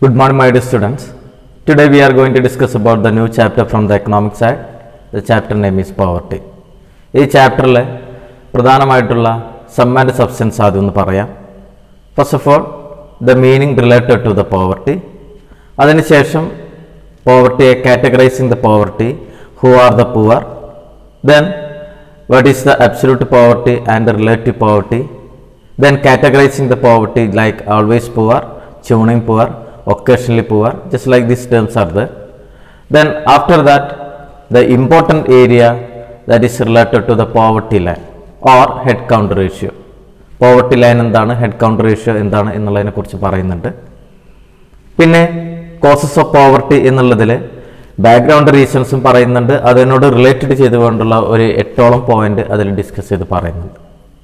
Good morning, my dear students. Today we are going to discuss about the new chapter from the economic side. The chapter name is poverty. ഈ ചാപ്റ്ററിൽ പ്രധാനമായിട്ടുള്ള some and substance ആദ്യം ഒന്ന് പറയാം first of all the meaning related to the poverty അതിനുശേഷം പോവർട്ടിയെ categorizing the poverty who are the poor then what is the absolute poverty and the relative poverty then categorizing the poverty like always poor tuning poor occasionally poor just like these terms are there then after that the important area that is related to the poverty line or head count ratio poverty line എന്താണ് head count ratio എന്താണ് എന്നുള്ളതിനെ കുറിച്ച് പറയുന്നുണ്ട് പിന്നെ causes of poverty എന്നുള്ളതിൽ background റീസൺസും പറയുന്നുണ്ട് അതിനോട് റിലേറ്റഡ് ചെയ്തുകൊണ്ടുള്ള ഒരു എട്ടോളം പോയിന്റ് അതിൽ ഡിസ്കസ് ചെയ്ത് പറയുന്നുണ്ട്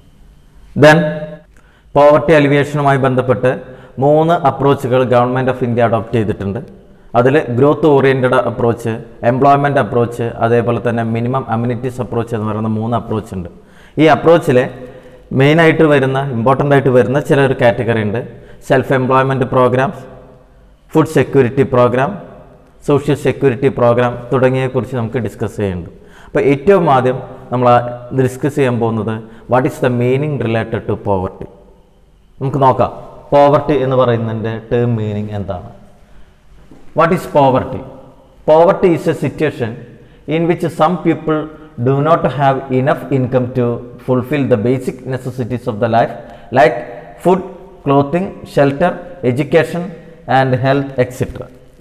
ദെൻ പോവർട്ടി അലിവിയേഷനുമായി ബന്ധപ്പെട്ട് മൂന്ന് അപ്രോച്ചുകൾ ഗവൺമെൻറ് ഓഫ് ഇന്ത്യ അഡോപ്റ്റ് ചെയ്തിട്ടുണ്ട് അതിൽ growth oriented approach employment approach അതേപോലെ തന്നെ മിനിമം അമ്യൂണിറ്റീസ് അപ്രോച്ച് എന്ന് പറയുന്ന മൂന്ന് അപ്രോച്ച് ഉണ്ട് ഈ അപ്രോച്ചിൽ മെയിനായിട്ട് വരുന്ന ഇമ്പോർട്ടൻ്റ് ആയിട്ട് വരുന്ന ചില ഒരു കാറ്റഗറി ഉണ്ട് self employment programs food security program social security program തുടങ്ങിയവയെക്കുറിച്ച് നമുക്ക് ഡിസ്കസ് ചെയ്യുന്നുണ്ട് അപ്പോൾ ഏറ്റവും ആദ്യം നമ്മൾ ഡിസ്കസ് ചെയ്യാൻ പോകുന്നത് what is the meaning related to poverty നമുക്ക് നോക്കാം പോവർട്ടി എന്ന് പറയുന്നതിൻ്റെ ടേം മീനിങ് എന്താണ് what is poverty poverty is a situation in which some people do not have enough income to fulfil the basic necessities of the life like food clothing shelter education and health etcetera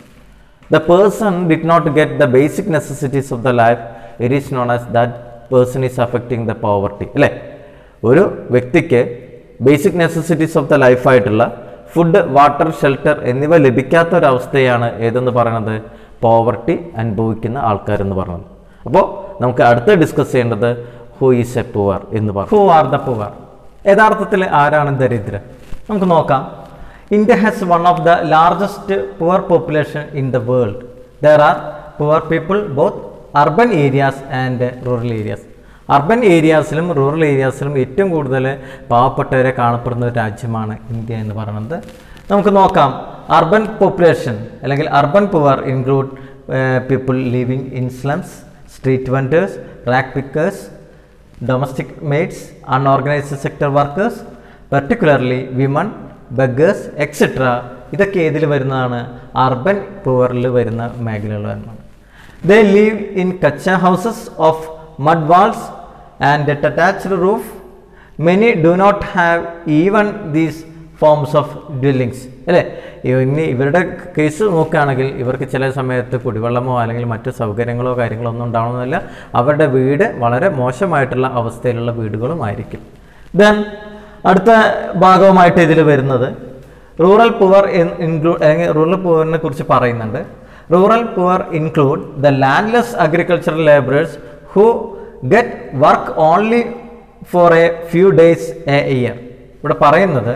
the person did not get the basic necessities of the life it is known as that person is affecting the poverty അല്ലേ ഒരു വ്യക്തിക്ക് basic necessities of the ലൈഫായിട്ടുള്ള food water shelter എന്നിവ ലഭിക്കാത്ത ഒരു അവസ്ഥയാണ് ഏതെന്ന് പറയുന്നത് പോവർട്ടി അനുഭവിക്കുന്ന ആൾക്കാരെന്ന് പറയുന്നത് അപ്പോൾ നമുക്ക് അടുത്ത് ഡിസ്കസ് ചെയ്യേണ്ടത് ഹൂ ഈസ് എ പുവർ എന്ന് പറയും ഹൂ ആർ ദ പുവർ യഥാർത്ഥത്തിൽ ആരാണ് ദരിദ്രൻ നമുക്ക് നോക്കാം India has one of the largest poor population in the world. There are poor people both urban areas and rural areas. Urban ഏരിയാസിലും rural ഏരിയാസിലും ഏറ്റവും കൂടുതൽ പാവപ്പെട്ടവരെ കാണപ്പെടുന്ന ഒരു രാജ്യമാണ് ഇന്ത്യ എന്ന് പറയുന്നത് നമുക്ക് നോക്കാം അർബൻ പോപ്പുലേഷൻ അല്ലെങ്കിൽ urban poor include people living in slums street vendors rag pickers domestic maids unorganised sector workers particularly women beggars etcetera ഇതൊക്കെ ഏതിൽ വരുന്നതാണ് അർബൻ പുവറിൽ വരുന്ന മേഖലകളാണ് they live in kutcha houses of mud walls and attached roof many do not have even these forms of dwellings അല്ലേ ഇനി ഇവരുടെ case നോക്കുകയാണെങ്കിൽ ഇവർക്ക് ചില സമയത്ത് കുടിവെള്ളമോ അല്ലെങ്കിൽ മറ്റു സൗകര്യങ്ങളോ കാര്യങ്ങളോ ഒന്നും ഉണ്ടാവണമെന്നില്ല അവരുടെ വീട് വളരെ മോശമായിട്ടുള്ള അവസ്ഥയിലുള്ള വീടുകളും ആയിരിക്കും ദെൻ അടുത്ത ഭാഗവുമായിട്ട് ഇതിൽ വരുന്നത് റൂറൽ പുവർ ഇൻക്ലൂഡ് അല്ലെങ്കിൽ റൂറൽ പുവറിനെ കുറിച്ച് പറയുന്നുണ്ട് rural poor include the landless agricultural labourers who get work only for a few days a year ഇവിടെ പറയുന്നത്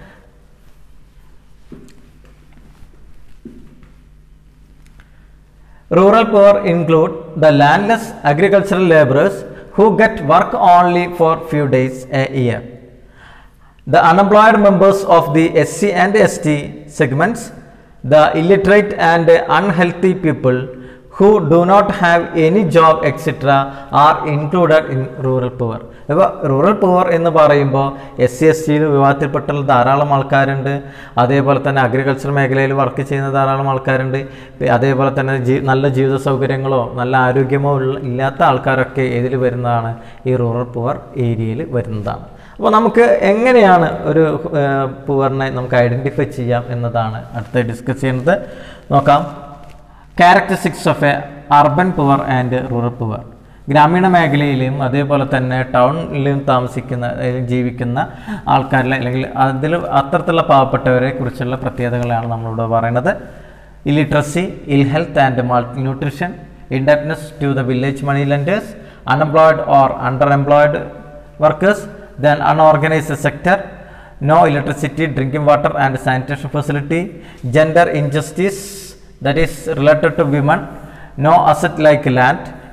Rural poor include the landless agricultural laborers who get work only for few days a year. The unemployed members of the SC and ST segments, the illiterate and unhealthy people who do not have any job etc. are included in rural poor. ഇപ്പോൾ rural poor എന്ന് പറയുമ്പോൾ S C S ടിയിൽ വിവാഹത്തിൽപ്പെട്ടുള്ള ധാരാളം ആൾക്കാരുണ്ട് അതേപോലെ തന്നെ agriculture മേഖലയിൽ work ചെയ്യുന്ന ധാരാളം ആൾക്കാരുണ്ട് അതേപോലെ തന്നെ ജീ നല്ല ജീവിത സൗകര്യങ്ങളോ നല്ല ആരോഗ്യമോ ഉള്ള ഇല്ലാത്ത ആൾക്കാരൊക്കെ ഏതിൽ വരുന്നതാണ് ഈ റൂറൽ പുവർ ഏരിയയിൽ വരുന്നതാണ് അപ്പോൾ നമുക്ക് എങ്ങനെയാണ് ഒരു പുവറിനെ നമുക്ക് ഐഡൻറ്റിഫൈ ചെയ്യാം എന്നതാണ് അടുത്ത് ഡിസ്കസ് ചെയ്യുന്നത് നോക്കാം characteristics of a urban poor and rural poor ഗ്രാമീണ മേഖലയിലും അതേപോലെ തന്നെ ടൗണിലും താമസിക്കുന്ന ജീവിക്കുന്ന ആൾക്കാരിലെ അല്ലെങ്കിൽ അതിൽ അത്തരത്തിലുള്ള പാവപ്പെട്ടവരെ കുറിച്ചുള്ള പ്രത്യേകതകളാണ് നമ്മളിവിടെ പറയുന്നത് illiteracy ill health and multi nutrition indebtedness to the village money lenders unemployed or under employed workers then unorganized sector no electricity drinking water and sanitation facility gender injustice that is related to women no asset like land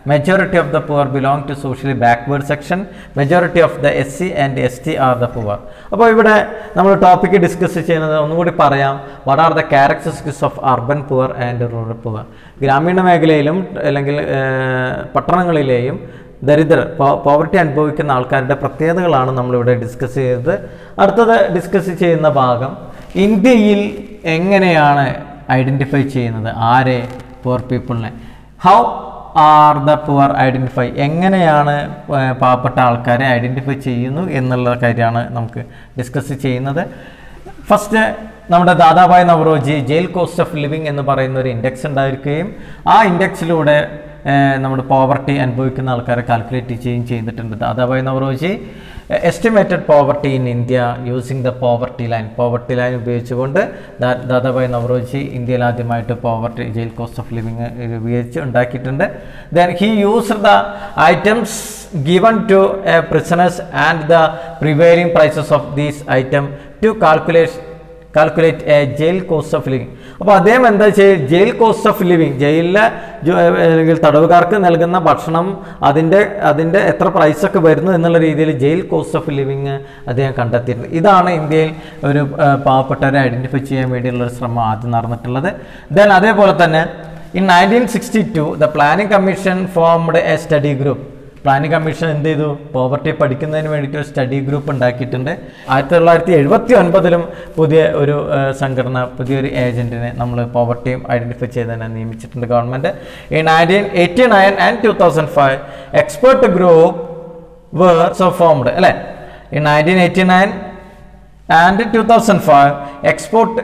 majority of the poor belong to socially backward section majority of the S C and S T are the poor അപ്പോൾ ഇവിടെ നമ്മൾ topic discuss ചെയ്യുന്നത് ഒന്നുകൂടി പറയാം what are the characteristics of urban poor and rural poor ഗ്രാമീണ മേഖലയിലും അല്ലെങ്കിൽ ഏർ, പട്ടണങ്ങളിലെയും ദരിദ്രർ പോവർട്ടി അനുഭവിക്കുന്ന ആൾക്കാരുടെ പ്രത്യേകതകളാണ് നമ്മളിവിടെ ഡിസ്കസ് ചെയ്തത് അടുത്തത് ഡിസ്കസ് ചെയ്യുന്ന ഭാഗം ഇന്ത്യയിൽ എങ്ങനെയാണ് ഐഡൻറ്റിഫൈ ചെയ്യുന്നത് ആരെ പുവർ പീപ്പിളിനെ how are the poor identify എങ്ങനെയാണ് ഏർ, പാവപ്പെട്ട ആൾക്കാരെ ഐഡൻറ്റിഫൈ ചെയ്യുന്നു എന്നുള്ള കാര്യമാണ് നമുക്ക് ഡിസ്കസ് ചെയ്യുന്നത് ഫസ്റ്റ് നമ്മുടെ Dadabhai Naoroji jail cost of living എന്ന് പറയുന്ന ഒരു ഇൻഡെക്സ് ഉണ്ടായിരിക്കുകയും ആ ഇൻഡെക്സിലൂടെ നമ്മുടെ പോവർട്ടി അനുഭവിക്കുന്ന ആൾക്കാരെ കാൽക്കുലേറ്റ് ചെയ്യുകയും ചെയ്തിട്ടുണ്ട് Dadabhai Naoroji estimated poverty in India using the poverty line poverty line ഉപയോഗിച്ചുകൊണ്ട് ദാ- ദാദാഭായ് നവറോജി ഇന്ത്യയിൽ ആദ്യമായിട്ട് poverty jail cost of living ഉപയോഗിച്ച് ഉണ്ടാക്കിയിട്ടുണ്ട് then he use the items given to a prisoners and the prevailing prices of these item to calculate calculate a jail cost of living അപ്പോൾ അദ്ദേഹം എന്താ ചെയ്യുക ജയിൽ കോസ്റ്റ് ഓഫ് ലിവിങ് ജയിലിലെ ജോ- അല്ലെങ്കിൽ തടവുകാർക്ക് നൽകുന്ന ഭക്ഷണം അതിൻ്റെ അതിൻ്റെ എത്ര പ്രൈസൊക്കെ വരുന്നു എന്നുള്ള രീതിയിൽ ജയിൽ കോസ്റ്റ് ഓഫ് ലിവിങ് അദ്ദേഹം കണ്ടെത്തിയിട്ടുണ്ട് ഇതാണ് ഇന്ത്യയിൽ ഒരു ആ, പാവപ്പെട്ടവരെ ഐഡൻറ്റിഫൈ ചെയ്യാൻ വേണ്ടിയുള്ള ഒരു ശ്രമം ആദ്യം നടന്നിട്ടുള്ളത് ദെൻ അതേപോലെ തന്നെ in nineteen sixty two the planning commission formed a study group planning commission എന്ത് ചെയ്തു പോവർട്ടി പഠിക്കുന്നതിന് വേണ്ടിയിട്ട് ഒരു സ്റ്റഡി ഗ്രൂപ്പ് ഉണ്ടാക്കിയിട്ടുണ്ട് ആയിരത്തി തൊള്ളായിരത്തി എഴുപത്തി ഒൻപതിലും പുതിയ ഒരു ആ, സംഘടന പുതിയൊരു ഏജന്റിനെ നമ്മൾ പോവർട്ടിയും ഐഡന്റിഫൈ ചെയ്തതിനെ നിയമിച്ചിട്ടുണ്ട് ഗവൺമെന്റ് ഈ nineteen eighty nine and two thousand five expert group were so formed അല്ലേ ഈ nineteen eighty nine and two thousand five export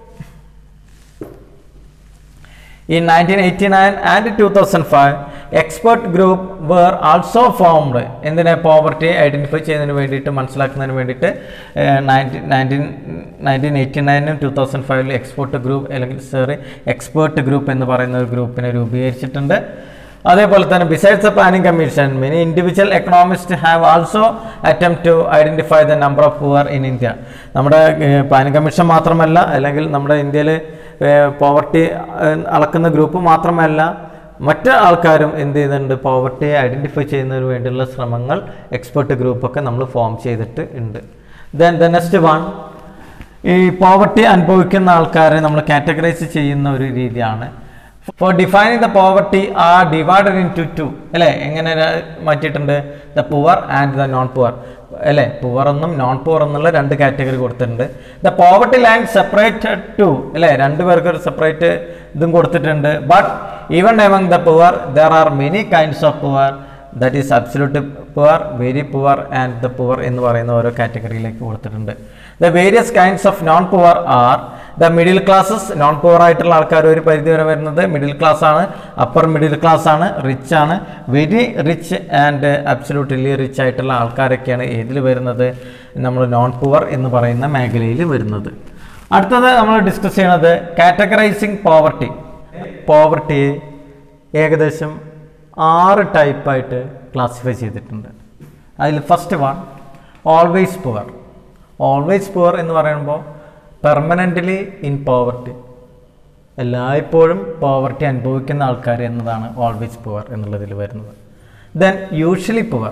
In 1989 and 2005, expert group were also formed എന്തിനെ പോവർട്ടി ഐഡൻറ്റിഫൈ ചെയ്യുന്നതിന് വേണ്ടിയിട്ട് മനസ്സിലാക്കുന്നതിന് വേണ്ടിയിട്ട് നയൻറ്റീൻ നയൻറ്റീൻ എയ്റ്റി നയനും two thousand ഫൈവിൽ export group അല്ലെങ്കിൽ സോറി എക്സ്പേർട്ട് ഗ്രൂപ്പ് എന്ന് പറയുന്ന ഒരു ഗ്രൂപ്പിനെ രൂപീകരിച്ചിട്ടുണ്ട് അതേപോലെ തന്നെ besides the planning commission many individual economist have also attempt to identify the number of poor in India നമ്മുടെ പ്ലാനിംഗ് കമ്മീഷൻ മാത്രമല്ല അല്ലെങ്കിൽ നമ്മുടെ ഇന്ത്യയിൽ പോവർട്ടി അളക്കുന്ന ഗ്രൂപ്പ് മാത്രമല്ല മറ്റ് ആൾക്കാരും എന്ത് ചെയ്യുന്നുണ്ട് പോവർട്ടിയെ ഐഡൻറ്റിഫൈ ചെയ്യുന്നതിന് വേണ്ടിയുള്ള ശ്രമങ്ങൾ എക്സ്പെർട്ട് ഗ്രൂപ്പൊക്കെ നമ്മൾ ഫോം ചെയ്തിട്ട് ഉണ്ട് ദെൻ ദ നെക്സ്റ്റ് വൺ ഈ പോവർട്ടി അനുഭവിക്കുന്ന ആൾക്കാരെ നമ്മൾ കാറ്റഗറൈസ് ചെയ്യുന്ന ഒരു രീതിയാണ് for defining the poverty are divided into two അല്ലേ എങ്ങനെ ര- മാറ്റിയിട്ടുണ്ട് the poor and the non poor അല്ലേ പുവർ എന്നും നോൺ പുവർ എന്നുള്ള രണ്ട് കാറ്റഗറി കൊടുത്തിട്ടുണ്ട് the poverty line separated to അല്ലേ രണ്ട് പേർക്ക് ഒരു സെപ്പറേറ്റ് ഇതും കൊടുത്തിട്ടുണ്ട് but even among the poor there are many kinds of poor that is absolute poor very poor and the poor എന്ന് പറയുന്ന ഓരോ കാറ്റഗറിയിലേക്ക് കൊടുത്തിട്ടുണ്ട് the various kinds of non poor are the middle classes non poor ആയിട്ടുള്ള ആൾക്കാർ ഒരു പരിധി വരെ വരുന്നത് മിഡിൽ ക്ലാസ് ആണ് അപ്പർ മിഡിൽ ക്ലാസ് ആണ് റിച്ച് ആണ് very rich and absolutely rich ആയിട്ടുള്ള ആൾക്കാരൊക്കെയാണ് ഏതിൽ വരുന്നത് നമ്മൾ നോൺ പുവർ എന്ന് പറയുന്ന മേഖലയിൽ വരുന്നത് അടുത്തത് നമ്മൾ ഡിസ്കസ് ചെയ്യണത് കാറ്റഗറൈസിങ് പോവർട്ടി പോവർട്ടിയെ ഏകദേശം ആറ് ടൈപ്പായിട്ട് ക്ലാസിഫൈ ചെയ്തിട്ടുണ്ട് അതിൽ first one always poor always poor എന്ന് പറയുമ്പോൾ പെർമനൻ്റ്ലി ഇൻ പോവർട്ടി എല്ലായ്പ്പോഴും പോവർട്ടി അനുഭവിക്കുന്ന ആൾക്കാർ എന്നതാണ് ഓൾവേസ് പുവർ എന്നുള്ളതിൽ വരുന്നത് then usually poor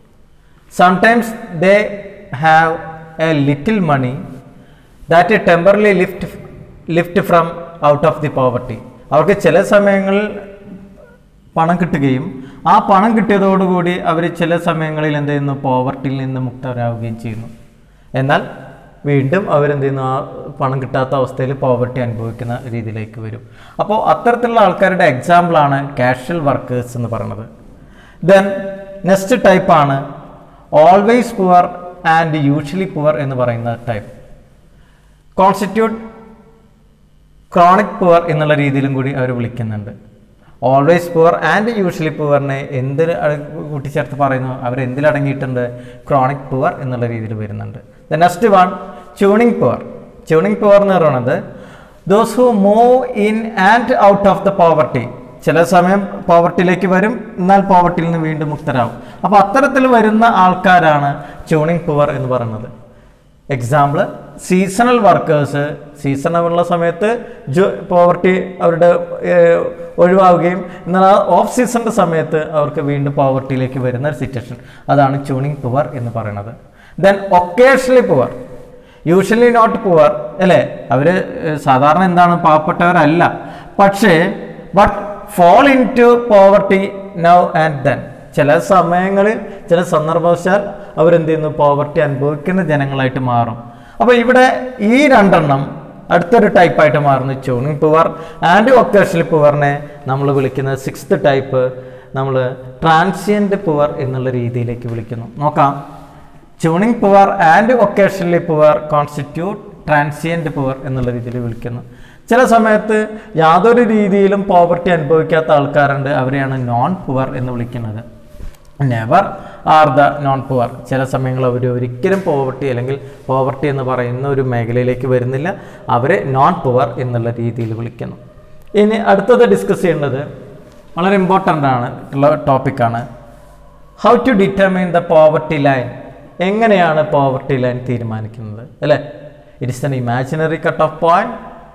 sometimes they have a little money that temporally lift lift from out of the poverty അവർക്ക് ചില സമയങ്ങളിൽ പണം കിട്ടുകയും ആ പണം കിട്ടിയതോടുകൂടി അവർ ചില സമയങ്ങളിൽ എന്ത് ചെയ്യുന്നു പോവർട്ടിയിൽ നിന്ന് മുക്തരാകുകയും ചെയ്യുന്നു എന്നാൽ വീണ്ടും അവരെന്ത് ചെയ്യുന്നു ആ പണം കിട്ടാത്ത അവസ്ഥയിൽ പോവർട്ടി അനുഭവിക്കുന്ന രീതിയിലേക്ക് വരും അപ്പോൾ അത്തരത്തിലുള്ള ആൾക്കാരുടെ എക്സാമ്പിളാണ് കാഷ്വൽ വർക്കേഴ്സ് എന്ന് പറയുന്നത് ദെൻ നെക്സ്റ്റ് ടൈപ്പാണ് always poor and usually poor എന്ന് പറയുന്ന ടൈപ്പ് കോൺസ്റ്റിറ്റ്യൂട്ട് ക്രോണിക് പുവർ എന്നുള്ള രീതിയിലും കൂടി അവർ വിളിക്കുന്നുണ്ട് ഓൾവേസ് പുവർ ആൻഡ് യൂഷ്വലി പുവറിനെ എന്തിൽ കൂട്ടിച്ചേർത്ത് പറയുന്നു അവർ എന്തിലടങ്ങിയിട്ടുണ്ട് ക്രോണിക് പുവർ എന്നുള്ള രീതിയിൽ വരുന്നുണ്ട് the next one tuning poor tuning poor എന്ന് പറയുന്നത് those who move in and out of the poverty ചില സമയം പോവർട്ടിയിലേക്ക് വരും എന്നാൽ പോവർട്ടിയിൽ നിന്ന് വീണ്ടും മുക്തരാകും അപ്പോൾ അത്തരത്തിൽ വരുന്ന ആൾക്കാരാണ് ട്യൂണിങ് പുവർ എന്ന് പറയുന്നത് എക്സാമ്പിൾ സീസണൽ വർക്കേഴ്സ് സീസണുള്ള സമയത്ത് ജോ പോവർട്ടി അവരുടെ ഏഹ്, ഒഴിവാവുകയും എന്നാൽ ആ ഓഫ് സീസണിൻ്റെ സമയത്ത് അവർക്ക് വീണ്ടും പോവർട്ടിയിലേക്ക് വരുന്ന ഒരു സിറ്റുവേഷൻ അതാണ് ട്യൂണിങ് പുവർ എന്ന് പറയുന്നത് then occasionally poor usually not poor അല്ലേ അവർ സാധാരണ എന്താണ് പാവപ്പെട്ടവരല്ല പക്ഷേ but fall into poverty now and then ചില സമയങ്ങളിൽ ചില സന്ദർഭവശാൽ അവരെന്ത് ചെയ്യുന്നു പോവർട്ടി അനുഭവിക്കുന്ന ജനങ്ങളായിട്ട് മാറും അപ്പോൾ ഇവിടെ ഈ രണ്ടെണ്ണം അടുത്തൊരു ടൈപ്പായിട്ട് മാറുന്നു ട്യൂണിങ് പുവർ ആൻഡ് ഒക്കേഷണൽ പുവറിനെ നമ്മൾ വിളിക്കുന്നത് സിക്സ്ത് ടൈപ്പ് നമ്മൾ ട്രാൻസിയൻ്റ് പുവർ എന്നുള്ള രീതിയിലേക്ക് വിളിക്കുന്നു നോക്കാം churning poor and occasionally poor constitute transient poor എന്നുള്ള രീതിയിൽ വിളിക്കുന്നു ചില സമയത്ത് യാതൊരു രീതിയിലും പോവർട്ടി അനുഭവിക്കാത്ത ആൾക്കാരുണ്ട് അവരെയാണ് നോൺ പുവർ എന്ന് വിളിക്കുന്നത് never are the non poor ചില സമയങ്ങൾ അവർ ഒരിക്കലും പോവർട്ടി അല്ലെങ്കിൽ പോവർട്ടി എന്ന് പറയുന്ന ഒരു മേഖലയിലേക്ക് വരുന്നില്ല അവരെ നോൺ പുവർ എന്നുള്ള രീതിയിൽ വിളിക്കുന്നു ഇനി അടുത്തത് ഡിസ്കസ് ചെയ്യേണ്ടത് വളരെ ഇമ്പോർട്ടൻ്റ് ആണ് ഉള്ള ടോപ്പിക്കാണ് how to determine the poverty line എങ്ങനെയാണ് പോവർട്ടി ലൈൻ തീരുമാനിക്കുന്നത് അല്ലേ it is an imaginary cut off point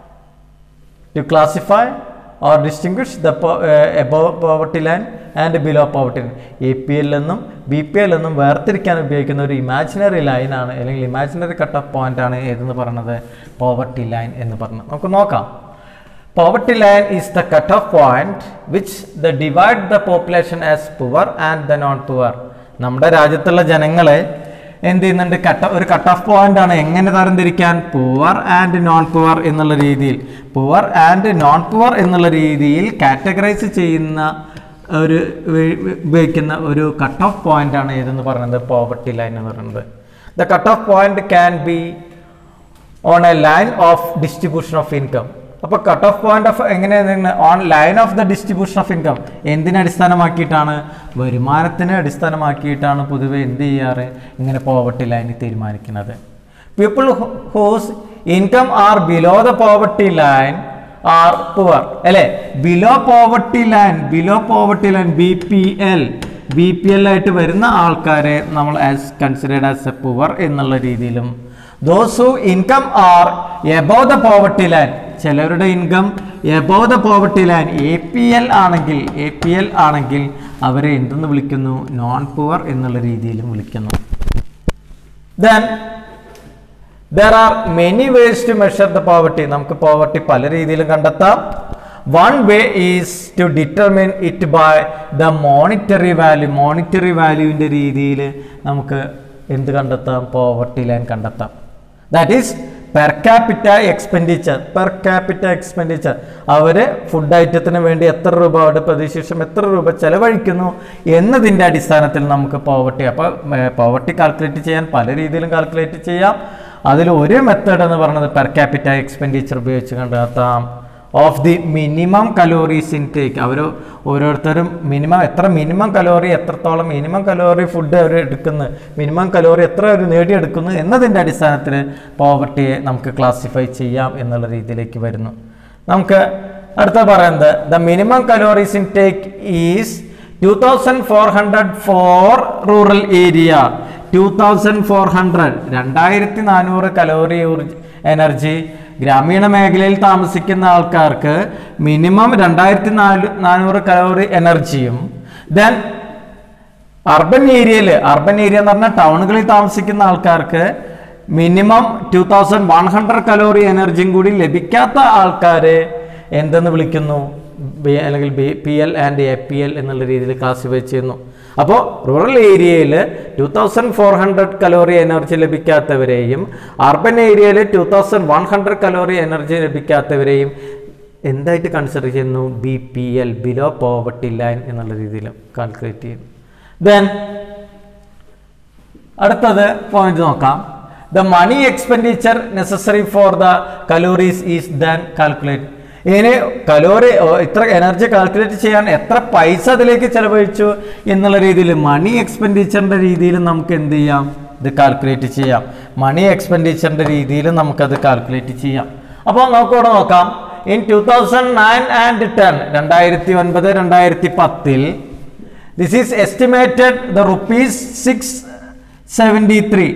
to classify or distinguish the po- uh, above poverty line and below poverty line A P L എന്നും B P L എന്നും വേർതിരിക്കാൻ ഉപയോഗിക്കുന്ന ഒരു imaginary ലൈനാണ് അല്ലെങ്കിൽ ഇമാജിനറി കട്ട് ഓഫ് പോയിന്റ് ആണ് ഏതെന്ന് പറയുന്നത് പോവർട്ടി ലൈൻ എന്ന് പറഞ്ഞത് നമുക്ക് നോക്കാം poverty line is the cut off point which the divide the population as poor and the non poor നമ്മുടെ രാജ്യത്തുള്ള ജനങ്ങളെ എന്ത് ചെയ്യുന്നുണ്ട് കട്ട് ഒരു കട്ട് ഓഫ് പോയിന്റ് ആണ് എങ്ങനെ തരംതിരിക്കാൻ പുവർ ആൻഡ് നോൺ പുവർ എന്നുള്ള രീതിയിൽ പുവർ ആൻഡ് നോൺ പുവർ എന്നുള്ള രീതിയിൽ കാറ്റഗറൈസ് ചെയ്യുന്ന ഒരു വി- വി- ഉപയോഗിക്കുന്ന ഒരു കട്ട് ഓഫ് പോയിന്റ് ആണ് ഏതെന്ന് പറയുന്നത് പോവർട്ടി ലൈൻ എന്ന് പറയുന്നത് the cut off point can be on a line of distribution of income അപ്പോൾ കട്ട് ഓഫ് പോയിന്റ് ഓഫ് എങ്ങനെയാണ് on line of the distribution of income എന്തിനെ അടിസ്ഥാനമാക്കിയിട്ടാണ് വരുമാനത്തിനെ അടിസ്ഥാനമാക്കിയിട്ടാണ് പൊതുവെ എന്ത് ചെയ്യാറ് ഇങ്ങനെ പോവർട്ടി ലൈൻ തീരുമാനിക്കുന്നത് people whose income are below the poverty line are poor അല്ലേ below poverty line below poverty line B P L B P L ആയിട്ട് വരുന്ന ആൾക്കാരെ നമ്മൾ as considered as a poor എന്നുള്ള രീതിയിലും those who income are above the poverty line ചിലവരുടെ income above the poverty line A P L ആണെങ്കിൽ A P L ആണെങ്കിൽ അവരെ എന്തെന്ന് വിളിക്കുന്നു നോൺ പുവർ എന്നുള്ള രീതിയിലും വിളിക്കുന്നു then there are many ways to measure the poverty നമുക്ക് പോവർട്ടി പല രീതിയിലും കണ്ടെത്താം one way is to determine it by the monetary value monetary വാല്യൂവിൻ്റെ രീതിയിൽ നമുക്ക് എന്ത് കണ്ടെത്താം പോവർട്ടി ലൈൻ കണ്ടെത്താം that is per capita expenditure per capita expenditure അവർ ഫുഡ് ഐറ്റത്തിന് വേണ്ടി എത്ര രൂപ അവരുടെ പ്രതിശേഷം എത്ര രൂപ ചെലവഴിക്കുന്നു എന്നതിൻ്റെ അടിസ്ഥാനത്തിൽ നമുക്ക് പോവർട്ടി അപ്പോൾ പോവർട്ടി കാൽക്കുലേറ്റ് ചെയ്യാൻ പല രീതിയിലും കാൽക്കുലേറ്റ് ചെയ്യാം അതിൽ ഒരു മെത്തേഡ് എന്ന് പറയുന്നത് പെർ ക്യാപിറ്റ എക്സ്പെൻഡിച്ചർ ഉപയോഗിച്ച് കണ്ടെത്താം of the minimum calories intake അവർ ഓരോരുത്തരും മിനിമം എത്ര മിനിമം കലോറി എത്രത്തോളം മിനിമം കലോറി ഫുഡ് അവർ എടുക്കുന്നു മിനിമം കലോറി എത്ര അവർ നേടിയെടുക്കുന്നു എന്നതിൻ്റെ അടിസ്ഥാനത്തിൽ പോവർട്ടിയെ നമുക്ക് ക്ലാസിഫൈ ചെയ്യാം എന്നുള്ള രീതിയിലേക്ക് വരുന്നു നമുക്ക് അടുത്ത പറയുന്നത് the minimum calories intake is two thousand four hundred for rural area two thousand four hundred രണ്ടായിരത്തി നാനൂറ് കലോറി എനർജി ഗ്രാമീണ മേഖലയിൽ താമസിക്കുന്ന ആൾക്കാർക്ക് മിനിമം രണ്ടായിരത്തി നാല് നാനൂറ് കലോറി എനർജിയും ദെൻ അർബൻ ഏരിയയിൽ അർബൻ ഏരിയ എന്ന് പറഞ്ഞാൽ ടൗണുകളിൽ താമസിക്കുന്ന ആൾക്കാർക്ക് minimum two thousand one hundred calorie എനർജിയും കൂടി ലഭിക്കാത്ത ആൾക്കാരെ എന്തെന്ന് വിളിക്കുന്നു ബി അല്ലെങ്കിൽ B P L and A P L എന്നുള്ള രീതിയിൽ ക്ലാസിഫൈ ചെയ്യുന്നു അപ്പോൾ റൂറൽ ഏരിയയിൽ two thousand four hundred calorie energy ലഭിക്കാത്തവരെയും അർബൻ ഏരിയയിൽ two thousand one hundred calorie energy ലഭിക്കാത്തവരെയും എന്തായിട്ട് കൺസിഡർ ചെയ്യുന്നു B P L below poverty line എന്നുള്ള രീതിയിൽ കാൽക്കുലേറ്റ് ചെയ്യുന്നു ദെൻ അടുത്തത് പോയിന്റ് നോക്കാം the money expenditure necessary for the calories is then calculate ഇനി കലോറി ഇത്ര എനർജി കാൽക്കുലേറ്റ് ചെയ്യാൻ എത്ര പൈസ അതിലേക്ക് ചെലവഴിച്ചു എന്നുള്ള രീതിയിൽ മണി എക്സ്പെൻഡിച്ചറിൻ്റെ രീതിയിൽ നമുക്ക് എന്ത് ചെയ്യാം ഇത് കാൽക്കുലേറ്റ് ചെയ്യാം മണി എക്സ്പെൻഡിച്ചറിൻ്റെ രീതിയിൽ നമുക്കത് കാൽക്കുലേറ്റ് ചെയ്യാം അപ്പോൾ നമുക്കിവിടെ നോക്കാം in two thousand nine and ten രണ്ടായിരത്തി ഒൻപത് രണ്ടായിരത്തി പത്തിൽ this is estimated the rupees six seventy three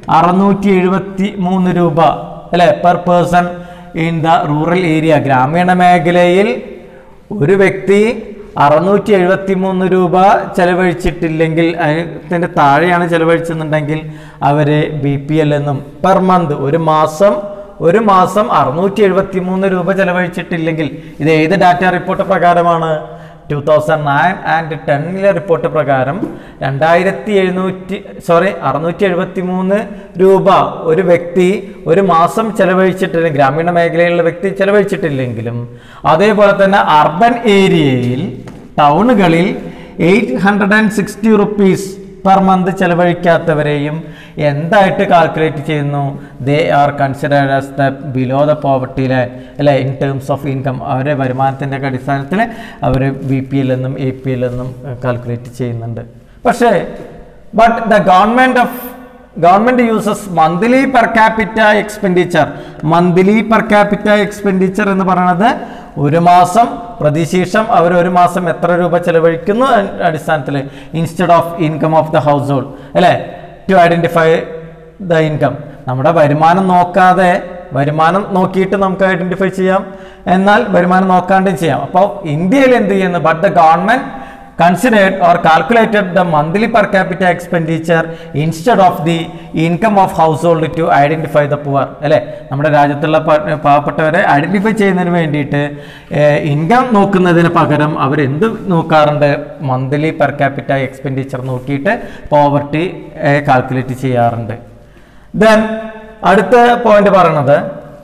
അറുന്നൂറ്റി എഴുപത്തി മൂന്ന് രൂപ അല്ലെ per person in the rural area ഗ്രാമീണ മേഖലയിൽ ഒരു വ്യക്തി അറുന്നൂറ്റി എഴുപത്തി മൂന്ന് രൂപ ചെലവഴിച്ചിട്ടില്ലെങ്കിൽ അതിൻ്റെ താഴെയാണ് ചെലവഴിച്ചെന്നുണ്ടെങ്കിൽ അവരെ ബി പി എൽ എന്നും പെർ മന്ത് ഒരു മാസം ഒരു മാസം അറുന്നൂറ്റി എഴുപത്തി മൂന്ന് രൂപ ചെലവഴിച്ചിട്ടില്ലെങ്കിൽ ഇത് ഏത് ഡാറ്റ റിപ്പോർട്ട് പ്രകാരമാണ് ടു തൗസൻഡ് നയൻ ആൻഡ് ടെന്നിലെ റിപ്പോർട്ട് പ്രകാരം രണ്ടായിരത്തി എഴുന്നൂറ്റി സോറി അറുന്നൂറ്റി എഴുപത്തി മൂന്ന് രൂപ ഒരു വ്യക്തി ഒരു മാസം ചെലവഴിച്ചിട്ടില്ലെങ്കിൽ ഗ്രാമീണ മേഖലയിലുള്ള വ്യക്തി ചെലവഴിച്ചിട്ടില്ലെങ്കിലും അതേപോലെ തന്നെ അർബൻ ഏരിയയിൽ ടൗണുകളിൽ eight hundred and sixty rupees per month ചെലവഴിക്കാത്തവരെയും എന്തായിട്ട് കാൽക്കുലേറ്റ് ചെയ്യുന്നു they are considered as the below the poverty line അല്ലെ ഇൻ ടേംസ് ഓഫ് ഇൻകം അവരെ വരുമാനത്തിൻ്റെ അടിസ്ഥാനത്തിൽ അവർ ബി പി എൽ എന്നും എ പി എൽ എന്നും കാൽക്കുലേറ്റ് ചെയ്യുന്നുണ്ട് പക്ഷേ but the government of government uses monthly per capita expenditure monthly per capita expenditure എന്ന് പറയുന്നത് ഒരു മാസം പ്രതിശീർഷം അവർ ഒരു മാസം എത്ര രൂപ ചെലവഴിക്കുന്നു അ- അടിസ്ഥാനത്തിൽ instead of income of the household അല്ലേ ടു ഐഡൻറ്റിഫൈ ദ ഇൻകം നമ്മുടെ വരുമാനം നോക്കാതെ വരുമാനം നോക്കിയിട്ട് നമുക്ക് ഐഡൻറ്റിഫൈ ചെയ്യാം എന്നാൽ വരുമാനം നോക്കാണ്ടും ചെയ്യാം അപ്പോൾ ഇന്ത്യയിൽ എന്ത് ചെയ്യുന്നു but the government considered or calculated the monthly per capita expenditure instead of the income of household to identify the poor അല്ലേ നമ്മുടെ രാജ്യത്തുള്ള പ- പാവപ്പെട്ടവരെ ഐഡന്റിഫൈ ചെയ്യുന്നതിന് വേണ്ടിയിട്ട് ഇൻകം നോക്കുന്നതിന് പകരം അവരെന്ത് നോക്കാറുണ്ട് മന്ത്ലി പെർ ക്യാപിറ്റ എക്സ്പെൻഡിച്ചർ നോക്കിയിട്ട് പോവർട്ടി കാൽക്കുലേറ്റ് ചെയ്യാറുണ്ട് ദെൻ അടുത്ത പോയിന്റ് പറയണത്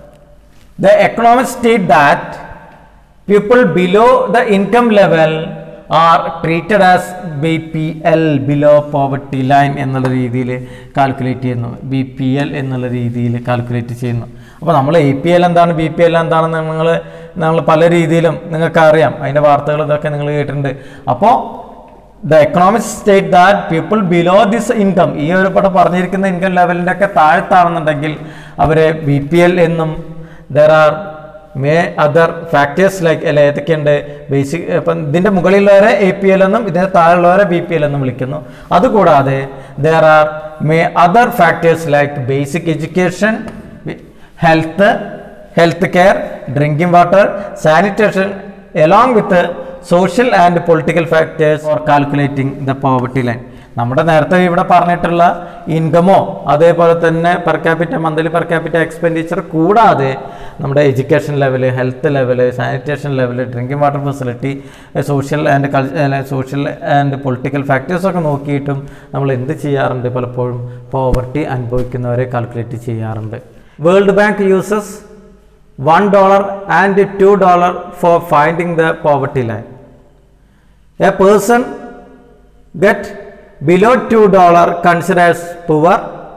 The economists state that people below the income level are treated as B P L below poverty line എന്നുള്ള രീതിയിൽ കാൽക്കുലേറ്റ് ചെയ്യുന്നു ബി പി എൽ എന്നുള്ള രീതിയിൽ കാൽക്കുലേറ്റ് ചെയ്യുന്നു അപ്പോൾ നമ്മൾ എ പി എൽ എന്താണ് ബി പി എൽ എന്താണെന്ന് നിങ്ങൾ നമ്മൾ പല രീതിയിലും നിങ്ങൾക്ക് അറിയാം അതിൻ്റെ വാർത്തകൾ ഇതൊക്കെ നിങ്ങൾ കേട്ടിട്ടുണ്ട് അപ്പോൾ the economic state that people below this income ഈ ഒരു ഇവിടെ പറഞ്ഞിരിക്കുന്ന ഇൻകം ലെവലിൻ്റെ ഒക്കെ താഴത്താണെന്നുണ്ടെങ്കിൽ അവരെ ബി പി എൽ എന്നും there are may other factors like അല്ലെ ഏതൊക്കെയുണ്ട് ബേസിക് ഇപ്പം ഇതിൻ്റെ മുകളിലുള്ളവരെ എ പി എൽ എന്നും ഇതിന് താഴെയുള്ളവരെ ബി പി എൽ എന്നും വിളിക്കുന്നു അതുകൂടാതെ there are may other factors like basic education health health care drinking water sanitation along with social and political factors for calculating the poverty line നമ്മുടെ നേരത്തെ ഇവിടെ പറഞ്ഞിട്ടുള്ള ഇൻകമോ അതേപോലെ തന്നെ per capita monthly per capita expenditure കൂടാതെ നമ്മുടെ education level health level sanitation level drinking water facility social and culture social and political ഫാക്ടേഴ്സൊക്കെ നോക്കിയിട്ടും നമ്മൾ എന്ത് ചെയ്യാറുണ്ട് പലപ്പോഴും പോവർട്ടി അനുഭവിക്കുന്നവരെ കാൽക്കുലേറ്റ് ചെയ്യാറുണ്ട് world bank uses one dollar and two dollar for finding the poverty line a person get below two dollar considers poor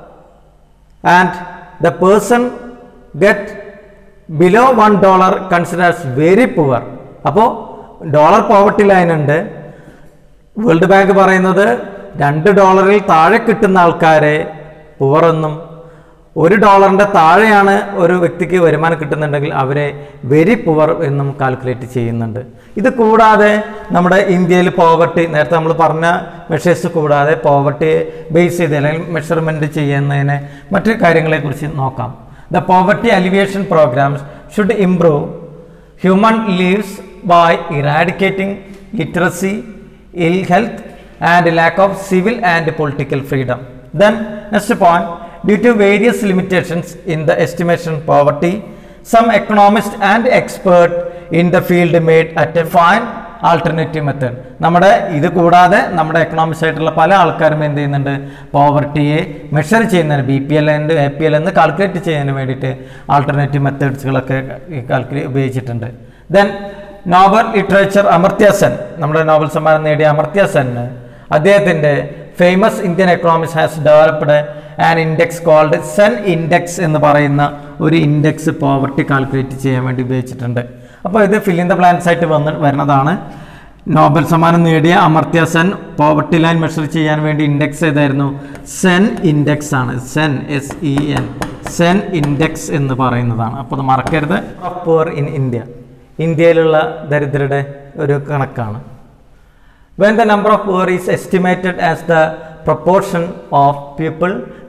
and the person get below one dollar considers very poor അപ്പോൾ dollar poverty line ഉണ്ട് world bank പറയുന്നത് രണ്ട് ഡോളറിൽ താഴെ കിട്ടുന്ന ആൾക്കാരെ poor എന്നും ഒരു ഡോളറിൻ്റെ താഴെയാണ് ഒരു വ്യക്തിക്ക് വരുമാനം കിട്ടുന്നുണ്ടെങ്കിൽ അവരെ വെരി പുവർ എന്നും കാൽക്കുലേറ്റ് ചെയ്യുന്നുണ്ട് ഇത് കൂടാതെ നമ്മുടെ ഇന്ത്യയിൽ പോവർട്ടി നേരത്തെ നമ്മൾ പറഞ്ഞ മെഷേഴ്സ് കൂടാതെ പോവർട്ടി ബേസ് ചെയ്ത് അല്ലെങ്കിൽ മെഷർമെൻറ്റ് ചെയ്യുന്നതിന് മറ്റു കാര്യങ്ങളെക്കുറിച്ച് നോക്കാം the poverty alleviation programs should improve human lives by eradicating literacy, ill health, and lack of civil and political freedom. Then, next point, due to various limitations in the estimation poverty, some economists and expert in the field made attempt to find alternative method നമ്മുടെ ഇത് കൂടാതെ നമ്മുടെ economics ആയിട്ടുള്ള പല ആൾക്കാരും എന്ത് ചെയ്യുന്നുണ്ട് പോവർട്ടിയെ മെഷർ ചെയ്യുന്നതിന് B P L and A P L എന്ന് കാൽക്കുലേറ്റ് ചെയ്യുന്നതിന് വേണ്ടിയിട്ട് ആൾട്ടർനേറ്റീവ് മെത്തേഡ്സുകളൊക്കെ കാൽക്കുലേറ്റ് ഉപയോഗിച്ചിട്ടുണ്ട് then Nobel literature Amartya Sen നമ്മുടെ നോബൽ സമ്മാനം നേടിയ അമർത്യ സെൻ അദ്ദേഹത്തിൻ്റെ famous Indian economics has developed an index called Sen index എന്ന് പറയുന്ന ഒരു ഇൻഡെക്സ് പോവർട്ടി കാൽക്കുലേറ്റ് ചെയ്യാൻ വേണ്ടി ഉപയോഗിച്ചിട്ടുണ്ട് അപ്പോൾ ഇത് ഫില്ലിൻ ദ പ്ലാൻസ് ആയിട്ട് വന്ന് വരുന്നതാണ് നോബൽ സമ്മാനം നേടിയ Amartya Sen poverty line measure ചെയ്യാൻ വേണ്ടി ഇൻഡെക്സ് ഏതായിരുന്നു സെൻ ഇൻഡെക്സ് ആണ് Sen S E N Sen index എന്ന് പറയുന്നതാണ് അപ്പോൾ അത് മറക്കരുത് പുവർ ഇൻ ഇന്ത്യ ഇന്ത്യയിലുള്ള ദരിദ്രരുടെ ഒരു കണക്കാണ് when the number of poor is estimated as the proportion of people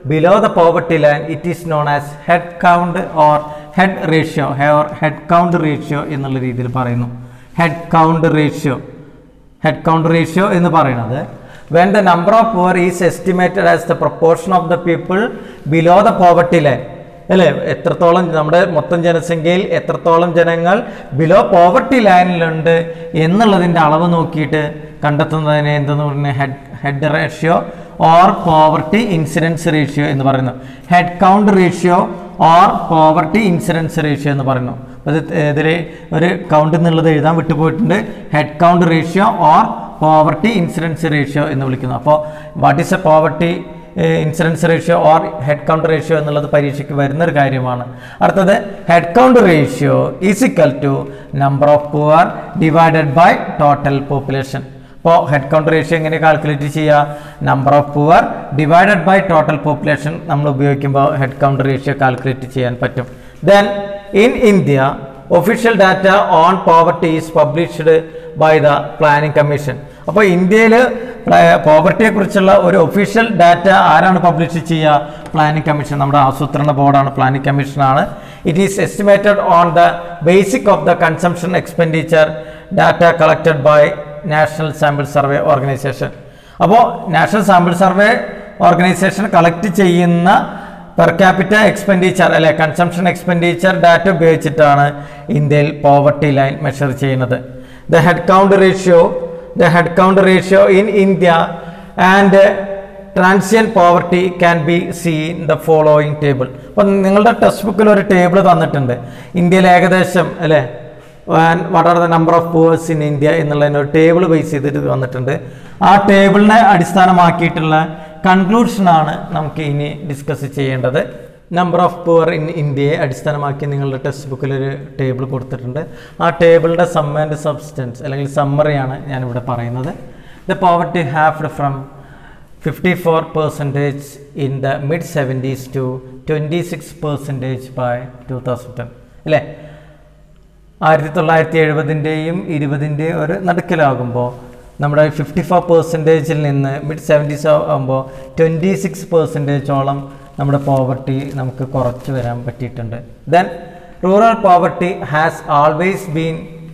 below the poverty line it is known as head count or head ratio or head count ratio എന്നുള്ള രീതിയിൽ പറയുന്നു head count ratio head count ratio എന്ന് പറയുന്നത് when the number of poor is estimated as the proportion of the people below the poverty line അല്ലേ എത്രത്തോളം നമ്മുടെ മൊത്തം ജനസംഖ്യയിൽ എത്രത്തോളം ജനങ്ങൾ ബിലോ പോവർട്ടി ലൈനിലുണ്ട് എന്നുള്ളതിൻ്റെ അളവ് നോക്കിയിട്ട് കണ്ടെത്തുന്നതിനെ എന്തെന്ന് പറയുന്നത് head head ratio or poverty incidence ratio എന്ന് പറയുന്നു head count ratio or poverty incidence ratio എന്ന് പറയുന്നു അപ്പോൾ ഇത് ഇതിൽ ഒരു കൗണ്ട് എന്നുള്ളത് എഴുതാൻ വിട്ടുപോയിട്ടുണ്ട് head count ratio or poverty incidence ratio എന്ന് വിളിക്കുന്നു അപ്പോൾ what is a poverty incidence ratio or head count ratio എന്നുള്ളത് പരീക്ഷയ്ക്ക് വരുന്ന ഒരു കാര്യമാണ് അടുത്തത് head count ratio is equal to number of poor divided by total population അപ്പോൾ ഹെഡ് കൗണ്ട് റേഷ്യോ എങ്ങനെ കാൽക്കുലേറ്റ് ചെയ്യുക number of poor divided by total population നമ്മൾ ഉപയോഗിക്കുമ്പോൾ ഹെഡ് കൗണ്ട് റേഷ്യോ കാൽക്കുലേറ്റ് ചെയ്യാൻ പറ്റും then in India official data on poverty is published by the planning commission അപ്പോൾ ഇന്ത്യയിൽ പോവർട്ടിയെ കുറിച്ചുള്ള ഒരു ഒഫീഷ്യൽ ഡാറ്റ ആരാണ് പബ്ലിഷ് ചെയ്യുക പ്ലാനിംഗ് കമ്മീഷൻ നമ്മുടെ ആസൂത്രണ ബോർഡാണ് പ്ലാനിംഗ് കമ്മീഷനാണ് it is estimated on the basic of the consumption expenditure data collected by national sample survey organisation അപ്പോൾ national sample survey organisation collect ചെയ്യുന്ന പെർ ക്യാപിറ്റ എക്സ്പെൻഡിച്ചർ അല്ലെ consumption expenditure data ഉപയോഗിച്ചിട്ടാണ് ഇന്ത്യയിൽ poverty line measure ചെയ്യുന്നത് the head count ratio the head count ratio in India and transient poverty can be seen in the following table അപ്പം നിങ്ങളുടെ text ബുക്കിൽ ഒരു table തന്നിട്ടുണ്ട് ഇന്ത്യയിൽ ഏകദേശം അല്ലേ what are the number of persons in India എന്നുള്ളതിന് ഒരു ടേബിൾ ബേസ് ചെയ്തിട്ട് വന്നിട്ടുണ്ട് ആ ടേബിളിനെ അടിസ്ഥാനമാക്കിയിട്ടുള്ള കൺക്ലൂഷനാണ് നമുക്ക് ഇനി ഡിസ്കസ് ചെയ്യേണ്ടത് നമ്പർ ഓഫ് പുവർ ഇൻ ഇന്ത്യയെ അടിസ്ഥാനമാക്കി നിങ്ങളുടെ ടെക്സ്റ്റ് ബുക്കിൽ ഒരു ടേബിൾ കൊടുത്തിട്ടുണ്ട് ആ ടേബിളിൻ്റെ സം ആൻഡ് സബ്സ്റ്റൻസ് അല്ലെങ്കിൽ സമ്മറിയാണ് ഞാനിവിടെ പറയുന്നത് the poverty halved from fifty four percentage in the mid seventies to twenty six percentage by two thousand ten അല്ലേ ആയിരത്തി തൊള്ളായിരത്തി എഴുപതിൻ്റെയും ഇരുപതിൻ്റെയും ഒരു നടുക്കിലാകുമ്പോൾ നമ്മുടെ ഫിഫ്റ്റി ഫോർ പെർസെൻറ്റേജിൽ നിന്ന് മിഡ് സെവൻറ്റീസ് ആകുമ്പോൾ ട്വൻറ്റി സിക്സ് പെർസെൻറ്റേജോളം നമ്മുടെ പോവർട്ടി നമുക്ക് കുറച്ച് വരാൻ പറ്റിയിട്ടുണ്ട് then rural poverty has always been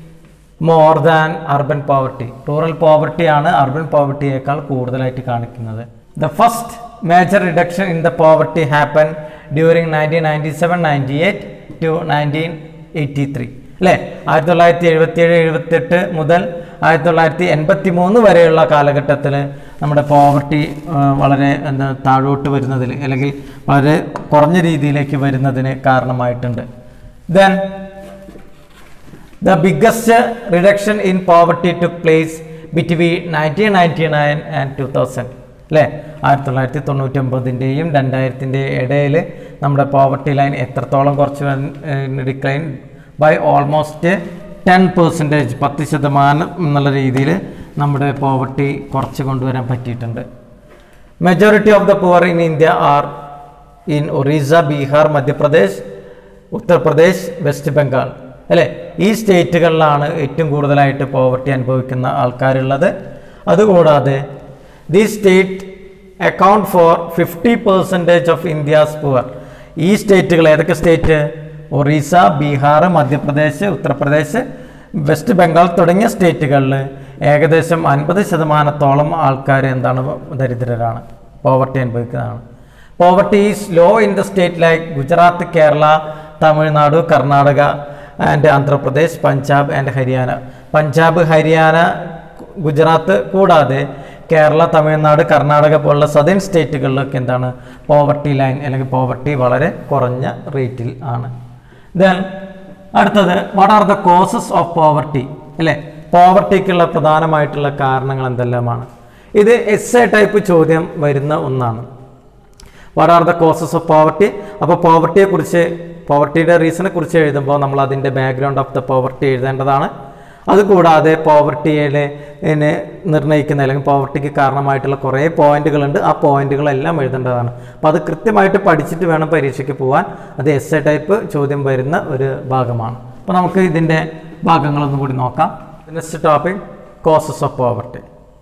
more than urban poverty rural പോവർട്ടിയാണ് അർബൻ പോവർട്ടിയേക്കാൾ കൂടുതലായിട്ട് കാണിക്കുന്നത് the first major reduction in the poverty happen during nineteen ninety seven ninety eight to nineteen eighty three അല്ലേ ആയിരത്തി തൊള്ളായിരത്തി എഴുപത്തിയേഴ് എഴുപത്തെട്ട് മുതൽ ആയിരത്തി തൊള്ളായിരത്തി എൺപത്തി മൂന്ന് വരെയുള്ള കാലഘട്ടത്തിൽ നമ്മുടെ പോവർട്ടി വളരെ എന്താ താഴോട്ട് വരുന്നതിൽ അല്ലെങ്കിൽ വളരെ കുറഞ്ഞ രീതിയിലേക്ക് വരുന്നതിന് കാരണമായിട്ടുണ്ട് then The biggest reduction in poverty took place between 1999 and 2000. അല്ലേ ആയിരത്തി തൊള്ളായിരത്തി തൊണ്ണൂറ്റി ഒമ്പതിൻ്റെയും രണ്ടായിരത്തിൻ്റെയും ഇടയിൽ നമ്മുടെ പോവർട്ടി ലൈൻ എത്രത്തോളം കുറച്ച് decline by almost ten percentage പത്ത് ശതമാനം എന്നുള്ള രീതിയിൽ നമ്മുടെ പോവർട്ടി കുറച്ച് കൊണ്ടുവരാൻ പറ്റിയിട്ടുണ്ട് majority of the poor in India are in Orissa Bihar Madhya Pradesh Uttar Pradesh west Bengal അല്ലേ ഈ സ്റ്റേറ്റുകളിലാണ് ഏറ്റവും കൂടുതലായിട്ട് പോവർട്ടി അനുഭവിക്കുന്ന ആൾക്കാരുള്ളത് അതുകൂടാതെ the state account for fifty percentage of India's poor ഈ സ്റ്റേറ്റുകൾ ഏതൊക്കെ സ്റ്റേറ്റ് ഒറീസ ബീഹാർ മധ്യപ്രദേശ് ഉത്തർപ്രദേശ് വെസ്റ്റ് ബംഗാൾ തുടങ്ങിയ സ്റ്റേറ്റുകളിൽ ഏകദേശം അൻപത് ശതമാനത്തോളം ആൾക്കാർ എന്താണ് ദരിദ്രരാണ് poverty അനുഭവിക്കുന്നതാണ് poverty is low in the state like Gujarat Kerala Tamil Nadu Karnataka and Andhra Pradesh Punjab and Haryana Punjab Haryana Gujarat കൂടാതെ കേരള തമിഴ്നാട് കർണാടക പോലുള്ള സദേൺ സ്റ്റേറ്റുകളിലൊക്കെ എന്താണ് പോവർട്ടി ലൈൻ അല്ലെങ്കിൽ പോവർട്ടി വളരെ കുറഞ്ഞ റേറ്റിൽ ആണ് ദെൻ അടുത്തത് what are the causes of poverty അല്ലേ പോവർട്ടിക്കുള്ള പ്രധാനമായിട്ടുള്ള കാരണങ്ങൾ എന്തെല്ലാമാണ് ഇത് എസ് എ ടൈപ്പ് ചോദ്യം വരുന്ന ഒന്നാണ് what are the causes of poverty അപ്പോൾ പോവർട്ടിയെ കുറിച്ച് പോവർട്ടിയുടെ റീസണെ കുറിച്ച് എഴുതുമ്പോൾ നമ്മൾ അതിൻ്റെ ബാക്ക്ഗ്രൗണ്ട് ഓഫ് ദ പോവർട്ടി എഴുതേണ്ടതാണ് അതുകൂടാതെ പോവർട്ടിയെ നിർണ്ണയിക്കുന്ന അല്ലെങ്കിൽ പോവർട്ടിക്ക് കാരണമായിട്ടുള്ള കുറേ പോയിന്റുകളുണ്ട് ആ പോയിന്റുകളെല്ലാം എഴുതേണ്ടതാണ് അപ്പോൾ അത് കൃത്യമായിട്ട് പഠിച്ചിട്ട് വേണം പരീക്ഷയ്ക്ക് പോകാൻ അത് എസ് എ ടൈപ്പ് ചോദ്യം വരുന്ന ഒരു ഭാഗമാണ് അപ്പോൾ നമുക്ക് ഇതിൻ്റെ ഭാഗങ്ങളൊന്നും കൂടി നോക്കാം next topic causes of poverty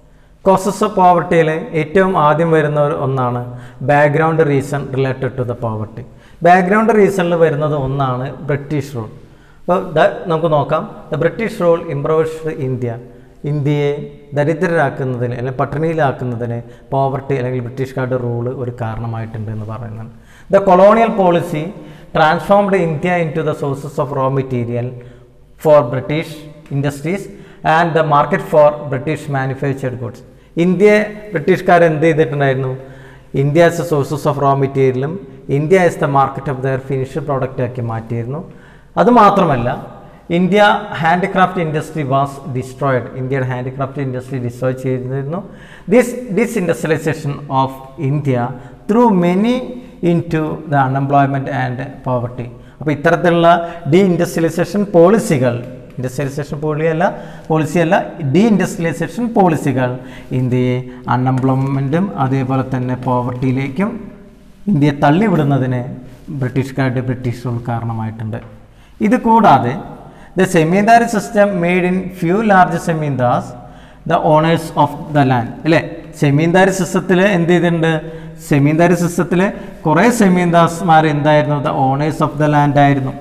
causes of പോവർട്ടിയിൽ ഏറ്റവും ആദ്യം വരുന്ന ഒരു ഒന്നാണ് background reason related to the poverty background റീസണിൽ വരുന്നത് ഒന്നാണ് ബ്രിട്ടീഷ് റൂൾ അപ്പോൾ നമുക്ക് നോക്കാം the British rule improved India ഇന്ത്യയെ ദരിദ്രരാക്കുന്നതിന് അല്ലെങ്കിൽ പട്ടിണിയിലാക്കുന്നതിന് പോവർട്ടി അല്ലെങ്കിൽ ബ്രിട്ടീഷുകാരുടെ റൂള് ഒരു കാരണമായിട്ടുണ്ട് എന്ന് പറയുന്നുണ്ട് the colonial policy transformed India into the sources of raw material for British industries and the market for British manufactured goods ഇന്ത്യയെ ബ്രിട്ടീഷുകാർ എന്ത് ചെയ്തിട്ടുണ്ടായിരുന്നു India as a sources of raw മെറ്റീരിയലും India as the market of their finished product ആക്കി മാറ്റിയിരുന്നു അതുമാത്രമല്ല India handicraft industry was destroyed ഇന്ത്യയുടെ handicraft industry destroy ചെയ്തിരുന്നു this deindustrialisation of India through many into the unemployment and poverty അപ്പോൾ ഇത്തരത്തിലുള്ള deindustrialisation പോളിസികൾ industrialisation പോളിയല്ല പോളിസിയല്ല ഡി ഇൻഡസ്ട്രിയലൈസേഷൻ പോളിസികൾ ഇന്ത്യയെ അൺഎംപ്ലോയ്മെൻറ്റും അതേപോലെ തന്നെ പോവർട്ടിയിലേക്കും ഇന്ത്യയെ തള്ളിവിടുന്നതിന് ബ്രിട്ടീഷുകാരുടെ ബ്രിട്ടീഷ് റൂൾ കാരണമായിട്ടുണ്ട് ഇത് കൂടാതെ the zamindari system made in few large zamindars the owners of the land അല്ലേ സെമീന്ദാരി സിസ്റ്റത്തിൽ എന്ത് ചെയ്തിട്ടുണ്ട് സെമീന്ദാരി സിസ്റ്റത്തിൽ കുറേ സെമീന്ദാസ്മാർ എന്തായിരുന്നു the owners of the land ആയിരുന്നു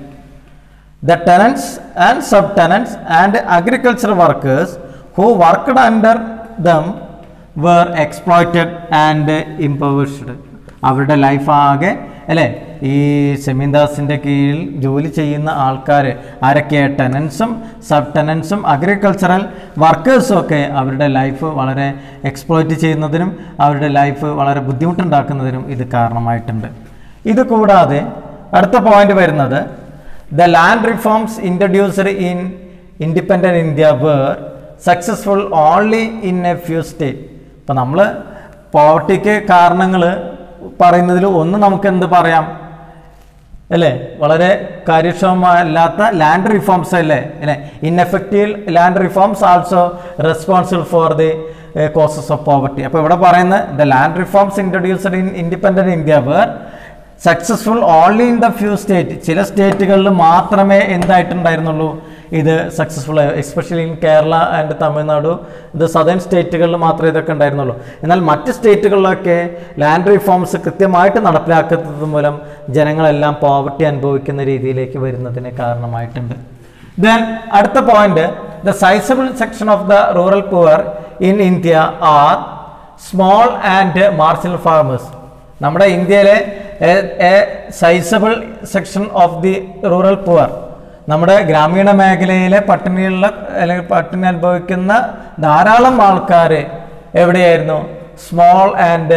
the tenants and subtenants and agriculture workers who worked under them were exploited and impoverished അവരുടെ ലൈഫ് ആകെ അല്ലേ ഈ സെമീന്ദാസിൻ്റെ കീഴിൽ ജോലി ചെയ്യുന്ന ആൾക്കാർ ആരൊക്കെ ടെനൻസും സബ് ടെനൻസും അഗ്രികൾച്ചറൽ വർക്കേഴ്സും ഒക്കെ അവരുടെ ലൈഫ് വളരെ എക്സ്പ്ലോയിറ്റ് ചെയ്യുന്നതിനും അവരുടെ ലൈഫ് വളരെ ബുദ്ധിമുട്ടുണ്ടാക്കുന്നതിനും ഇത് കാരണമായിട്ടുണ്ട് ഇത് കൂടാതെ അടുത്ത പോയിന്റ് വരുന്നത് The land reforms introduced in independent India were successful only in a few states. ഇപ്പം നമ്മൾ പോവർട്ടിക്ക് കാരണങ്ങൾ പറയുന്നതിൽ ഒന്ന് നമുക്ക് എന്ത് പറയാം അല്ലേ വളരെ കാര്യക്ഷമമല്ലാത്ത ലാൻഡ് റിഫോംസ് അല്ലേ അല്ലേ ineffective land reforms also responsible for the causes of poverty അപ്പോൾ ഇവിടെ പറയുന്നത് the land reforms introduced in independent India were successful only in the few state ചില സ്റ്റേറ്റുകളിൽ മാത്രമേ എന്തായിട്ടുണ്ടായിരുന്നുള്ളൂ ഇത് successful especially in Kerala and Tamil Nadu ഇത് സദേൺ സ്റ്റേറ്റുകളിൽ മാത്രമേ ഇതൊക്കെ ഉണ്ടായിരുന്നുള്ളൂ എന്നാൽ മറ്റ് സ്റ്റേറ്റുകളിലൊക്കെ ലാൻഡ് റിഫോംസ് കൃത്യമായിട്ട് നടപ്പിലാക്കുന്നത് മൂലം ജനങ്ങളെല്ലാം പോവർട്ടി അനുഭവിക്കുന്ന രീതിയിലേക്ക് വരുന്നതിന് കാരണമായിട്ടുണ്ട് ദെൻ അടുത്ത point the sizable section of the rural poor in India are small and marginal farmers നമ്മുടെ ഇന്ത്യയിലെ a sizable section of the rural poor നമ്മുടെ ഗ്രാമീണ മേഖലയിലെ പട്ടിണിയുള്ള അല്ലെങ്കിൽ പട്ടിണി അനുഭവിക്കുന്ന ധാരാളം ആൾക്കാർ എവിടെയായിരുന്നു സ്മോൾ ആൻഡ്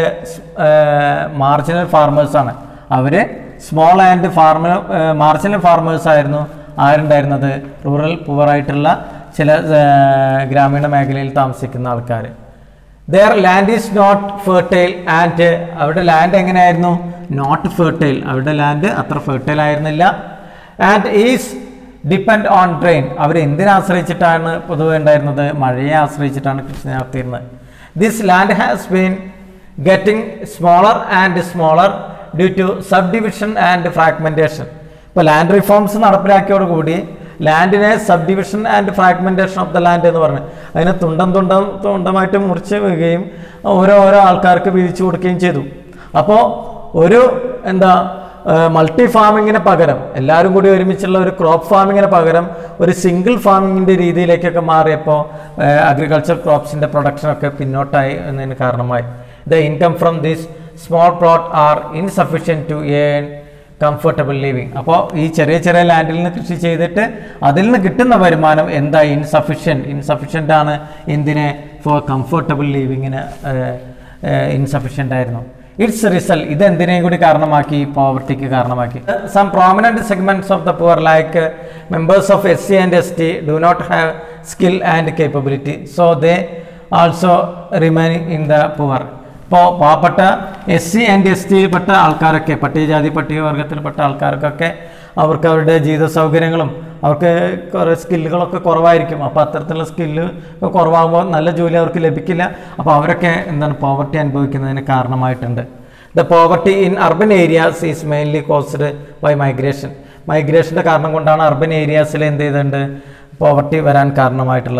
മാർജിനൽ ഫാർമേഴ്സാണ് അവർ small and farmer marginal farmers ആയിരുന്നു ആരുണ്ടായിരുന്നത് റൂറൽ പുവറായിട്ടുള്ള ചില ഗ്രാമീണ മേഖലയിൽ താമസിക്കുന്ന ആൾക്കാർ their land is not fertile and അവരുടെ ലാൻഡ് എങ്ങനെയായിരുന്നു നോട്ട് ഫെർട്ടൈൽ അവരുടെ ലാൻഡ് അത്ര ഫെർട്ടൈൽ ആയിരുന്നില്ല and is depend on drain അവർ എന്തിനെ ആശ്രയിച്ചിട്ടാണ് പൊതുവെ ഉണ്ടായിരുന്നത് മഴയെ ആശ്രയിച്ചിട്ടാണ് കൃഷി നടത്തിയിരുന്നത് this land has been getting smaller and smaller due to subdivision and fragmentation ഇപ്പോൾ ലാൻഡ് റിഫോംസ് നടപ്പിലാക്കിയോടുകൂടി ലാൻഡിനെ subdivision and fragmentation of the land എന്ന് പറഞ്ഞു അതിനെ തുണ്ടം തുണ്ടം തുണ്ടമായിട്ട് മുറിച്ച് വീഴുകയും ഓരോ ഓരോ ആൾക്കാർക്ക് വീതിച്ചു കൊടുക്കുകയും ചെയ്തു അപ്പോൾ ഒരു എന്താ മൾട്ടി ഫാമിങ്ങിന് പകരം എല്ലാവരും കൂടി ഒരുമിച്ചുള്ള ഒരു ക്രോപ്പ് ഫാമിങ്ങിന് പകരം ഒരു സിംഗിൾ ഫാമിങ്ങിൻ്റെ രീതിയിലേക്കൊക്കെ മാറിയപ്പോൾ അഗ്രികൾച്ചർ ക്രോപ്സിൻ്റെ പ്രൊഡക്ഷനൊക്കെ പിന്നോട്ടായി എന്നതിന് കാരണമായി the income from this small plot are insufficient to earn comfortable living അപ്പോൾ ഈ ചെറിയ ചെറിയ ലാൻഡിൽ നിന്ന് കൃഷി ചെയ്തിട്ട് അതിൽ നിന്ന് കിട്ടുന്ന വരുമാനം എന്താ ഇൻസഫിഷ്യൻറ്റ് ഇൻസഫിഷ്യൻ്റ് ആണ് എന്തിനെ ഫോർ കംഫർട്ടബിൾ ലിവിങ്ങിന് ഇൻസഫിഷ്യൻ്റ് ആയിരുന്നു ഇറ്റ്സ് റിസൾട്ട് ഇത് എന്തിനേയും കൂടി കാരണമാക്കി പോവർട്ടിക്ക് കാരണമാക്കി some prominent segments of the poor like members of S C and S T do not have skill and capability so they also remaining in the poor ഇപ്പോൾ പാവപ്പെട്ട എസ് സി ആൻഡ് എസ് ടിയിൽപ്പെട്ട ആൾക്കാരൊക്കെ പട്ടികജാതി പട്ടികവർഗത്തിൽപ്പെട്ട ആൾക്കാർക്കൊക്കെ അവർക്ക് അവരുടെ ജീവിത സൗകര്യങ്ങളും അവർക്ക് കുറേ സ്കില്ലുകളൊക്കെ കുറവായിരിക്കും അപ്പോൾ അത്തരത്തിലുള്ള സ്കില്ല് കുറവാകുമ്പോൾ നല്ല ജോലി അവർക്ക് ലഭിക്കില്ല അപ്പോൾ അവരൊക്കെ എന്താണ് പോവർട്ടി അനുഭവിക്കുന്നതിന് കാരണമായിട്ടുണ്ട് the poverty in urban areas is mainly caused by migration മൈഗ്രേഷൻ്റെ കാരണം കൊണ്ടാണ് അർബൻ ഏരിയാസിൽ എന്ത് ചെയ്തിട്ടുണ്ട് പോവർട്ടി വരാൻ കാരണമായിട്ടുള്ളത്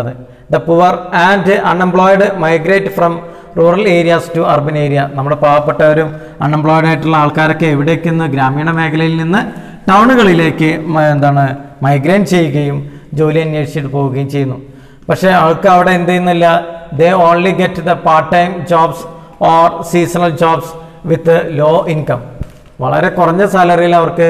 the poor and unemployed migrate from rural areas to urban area നമ്മുടെ പാവപ്പെട്ടവരും അൺഎംപ്ലോയിഡ് ആയിട്ടുള്ള ആൾക്കാരൊക്കെ എവിടേക്ക് നിന്ന് ഗ്രാമീണ മേഖലയിൽ നിന്ന് ടൗണുകളിലേക്ക് മ- എന്താണ് മൈഗ്രേറ്റ് ചെയ്യുകയും ജോലി അന്വേഷിച്ചിട്ട് പോവുകയും ചെയ്യുന്നു പക്ഷേ അവർക്ക് അവിടെ എന്ത് ചെയ്യുന്നില്ല they only get the part time jobs or seasonal jobs with low income വളരെ കുറഞ്ഞ സാലറിയിൽ അവർക്ക്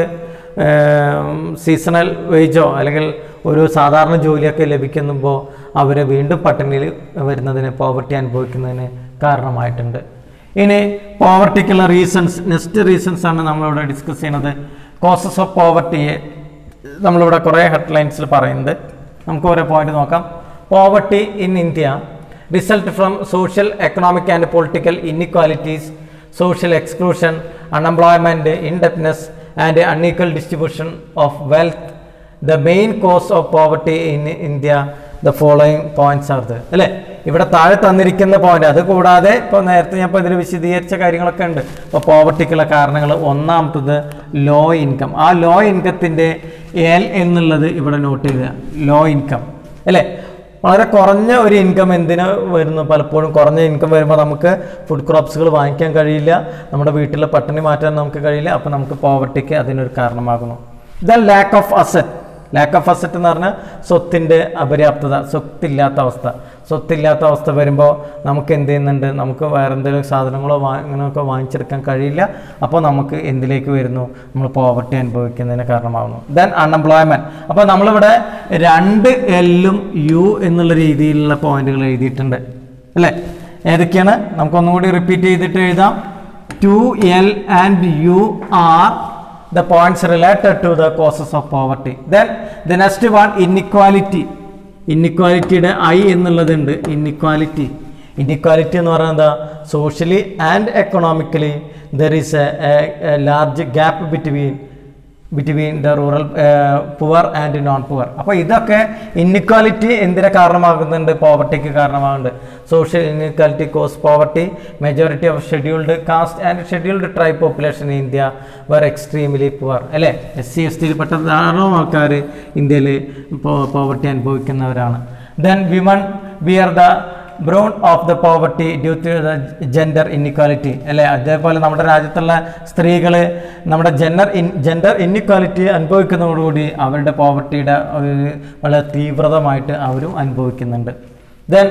സീസണൽ വേജോ അല്ലെങ്കിൽ ഒരു സാധാരണ ജോലിയൊക്കെ ലഭിക്കുമ്പോൾ അവർ വീണ്ടും പട്ടിണിയിൽ വരുന്നതിന് പോവർട്ടി അനുഭവിക്കുന്നതിന് കാരണമായിട്ടുണ്ട് ഇനി പോവർട്ടിക്കുള്ള റീസൺസ് നെക്സ്റ്റ് റീസൺസ് ആണ് നമ്മളിവിടെ ഡിസ്കസ് ചെയ്യുന്നത് കോസസ് ഓഫ് പോവർട്ടിയെ നമ്മളിവിടെ കുറേ ഹെഡ്ലൈൻസിൽ പറയുന്നുണ്ട് നമുക്ക് ഓരോ പോയിന്റ് നോക്കാം poverty in India result from social economic and political inequalities social exclusion unemployment indebtedness and unequal distribution of wealth the main cause of poverty in India the following points are the അല്ലേ ഇവിടെ താഴെ തന്നിരിക്കുന്ന point അത് കൂടാതെ ഇപ്പോൾ നേരത്തെ ഞാൻ ഇപ്പോൾ ഇതിൽ വിശദീകരിച്ച കാര്യങ്ങളൊക്കെ ഉണ്ട് ഇപ്പോൾ പോവർട്ടിക്കുള്ള കാരണങ്ങൾ ഒന്നാമത്തത് ലോ ഇൻകം ആ ലോ ഇൻകത്തിൻ്റെ എൽ എന്നുള്ളത് ഇവിടെ നോട്ട് ചെയ്യുക ലോ ഇൻകം അല്ലേ വളരെ കുറഞ്ഞ ഒരു ഇൻകം എന്തിന് വരുന്നു പലപ്പോഴും കുറഞ്ഞ ഇൻകം വരുമ്പോൾ നമുക്ക് ഫുഡ് ക്രോപ്സുകൾ വാങ്ങിക്കാൻ കഴിയില്ല നമ്മുടെ വീട്ടിലെ പട്ടിണി മാറ്റാൻ നമുക്ക് കഴിയില്ല അപ്പോൾ നമുക്ക് പോവർട്ടിക്ക് അതിനൊരു കാരണമാകുന്നു the lack of asset lack of asset എന്ന് പറഞ്ഞാൽ സ്വത്തിൻ്റെ അപര്യാപ്തത സ്വത്തില്ലാത്ത അവസ്ഥ സ്വത്തില്ലാത്ത അവസ്ഥ വരുമ്പോൾ നമുക്ക് എന്ത് ചെയ്യുന്നുണ്ട് നമുക്ക് വേറെ എന്തെങ്കിലും സാധനങ്ങളോ വാ അങ്ങനെയൊക്കെ വാങ്ങിച്ചെടുക്കാൻ കഴിയില്ല അപ്പോൾ നമുക്ക് എന്തിലേക്ക് വരുന്നു നമ്മൾ പോവർട്ടി അനുഭവിക്കുന്നതിന് കാരണമാകുന്നു ദെൻ അൺഎംപ്ലോയ്മെൻറ്റ് അപ്പോൾ നമ്മളിവിടെ രണ്ട് എല്ലും യു എന്നുള്ള രീതിയിലുള്ള പോയിന്റുകൾ എഴുതിയിട്ടുണ്ട് അല്ലേ ഏതൊക്കെയാണ് നമുക്കൊന്നും കൂടി റിപ്പീറ്റ് ചെയ്തിട്ട് എഴുതാം to L and you are the points related to the causes of poverty then the next one inequality ഇന്നിക്വാലിറ്റിയുടെ ഐ എന്നുള്ളതുണ്ട് ഇന്നിക്വാലിറ്റി ഇന്നിക്വാലിറ്റി എന്ന് പറയുന്നത് എന്താ socially and economically there is a large gap between between the rural poor and non poor അപ്പോൾ ഇതൊക്കെ ഇന്നിക്വാലിറ്റി എന്തിനെ കാരണമാകുന്നുണ്ട് പോവർട്ടിക്ക് കാരണമാകുന്നുണ്ട് social inequality cause poverty majority of scheduled caste and scheduled tribe population in India were extremely poor അല്ലേ S C S ടിയിൽപ്പെട്ട ധാരാളം ആൾക്കാർ ഇന്ത്യയിൽ പോവർട്ടി അനുഭവിക്കുന്നവരാണ് then women were the brown of the poverty due to the gender inequality അല്ലേ അതേപോലെ നമ്മുടെ രാജ്യത്തുള്ള സ്ത്രീകൾ നമ്മുടെ ജെൻഡർ ഇൻ ജെൻഡർ ഇന്നിക്വാലിറ്റി അനുഭവിക്കുന്നതോടുകൂടി അവരുടെ പോവർട്ടിയുടെ ഒരു വളരെ തീവ്രതമായിട്ട് അവരും അനുഭവിക്കുന്നുണ്ട് ദെൻ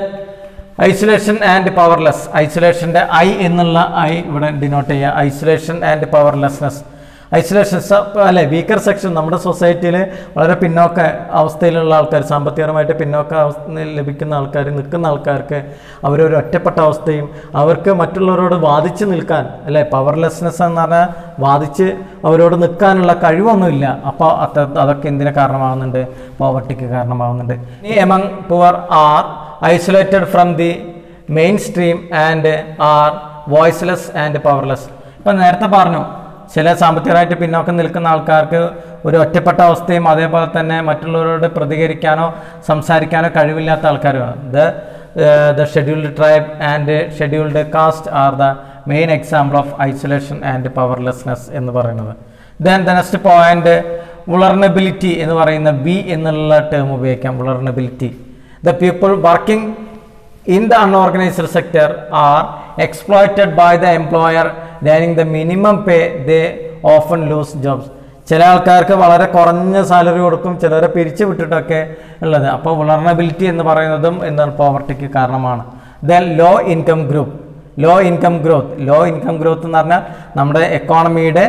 ഐസൊലേഷൻ ആൻഡ് പവർലെസ് ഐസൊലേഷൻ്റെ ഐ എന്നുള്ള ഐ ഇവിടെ ഡിനോട്ട് ചെയ്യുക ഐസൊലേഷൻ ആൻഡ് പവർലെസ്നെസ് ഐസൊലേഷൻ അല്ലെ വീക്കർ സെക്ഷൻ നമ്മുടെ സൊസൈറ്റിയിൽ വളരെ പിന്നോക്ക അവസ്ഥയിലുള്ള ആൾക്കാർ സാമ്പത്തികപരമായിട്ട് പിന്നോക്ക അവസ്ഥ ലഭിക്കുന്ന ആൾക്കാർ നിൽക്കുന്ന ആൾക്കാർക്ക് അവരൊരു ഒറ്റപ്പെട്ട അവസ്ഥയും അവർക്ക് മറ്റുള്ളവരോട് വാദിച്ച് നിൽക്കാൻ അല്ലെ പവർലെസ്നെസ് എന്ന് പറഞ്ഞാൽ വാദിച്ച് അവരോട് നിൽക്കാനുള്ള കഴിവൊന്നുമില്ല അപ്പോൾ അത്ത അതൊക്കെ എന്തിനെ കാരണമാകുന്നുണ്ട് പോവർട്ടിക്ക് കാരണമാകുന്നുണ്ട് ഈ among poor are isolated from the mainstream and are voiceless and powerless ഇപ്പം നേരത്തെ പറഞ്ഞു ചില സാമ്പത്തികമായിട്ട് പിന്നോക്കം നിൽക്കുന്ന ആൾക്കാർക്ക് ഒരു ഒറ്റപ്പെട്ട അവസ്ഥയും അതേപോലെ തന്നെ മറ്റുള്ളവരോട് പ്രതികരിക്കാനോ സംസാരിക്കാനോ കഴിവില്ലാത്ത ആൾക്കാരുമാണ് the the scheduled tribe and scheduled caste are the main example of isolation and powerlessness എന്ന് പറയുന്നത് then the next point vulnerability എന്ന് പറയുന്ന ബി എന്നുള്ള ടേം ഉപയോഗിക്കാം vulnerability the people working in the unorganized sector are exploited by the employer earning the minimum pay they often lose jobs ചില ആൾക്കാർക്ക് വളരെ കുറഞ്ഞ സാലറി കൊടുക്കും ചിലരെ പിരിച്ചു വിട്ടിട്ടൊക്കെ ഉള്ളത് അപ്പോൾ വുളർണബിലിറ്റി എന്ന് പറയുന്നതും എന്താണ് പോവർട്ടിക്ക് കാരണമാണ് then low income group low income growth low income growth എന്ന് പറഞ്ഞാൽ നമ്മുടെ എക്കോണമിയുടെ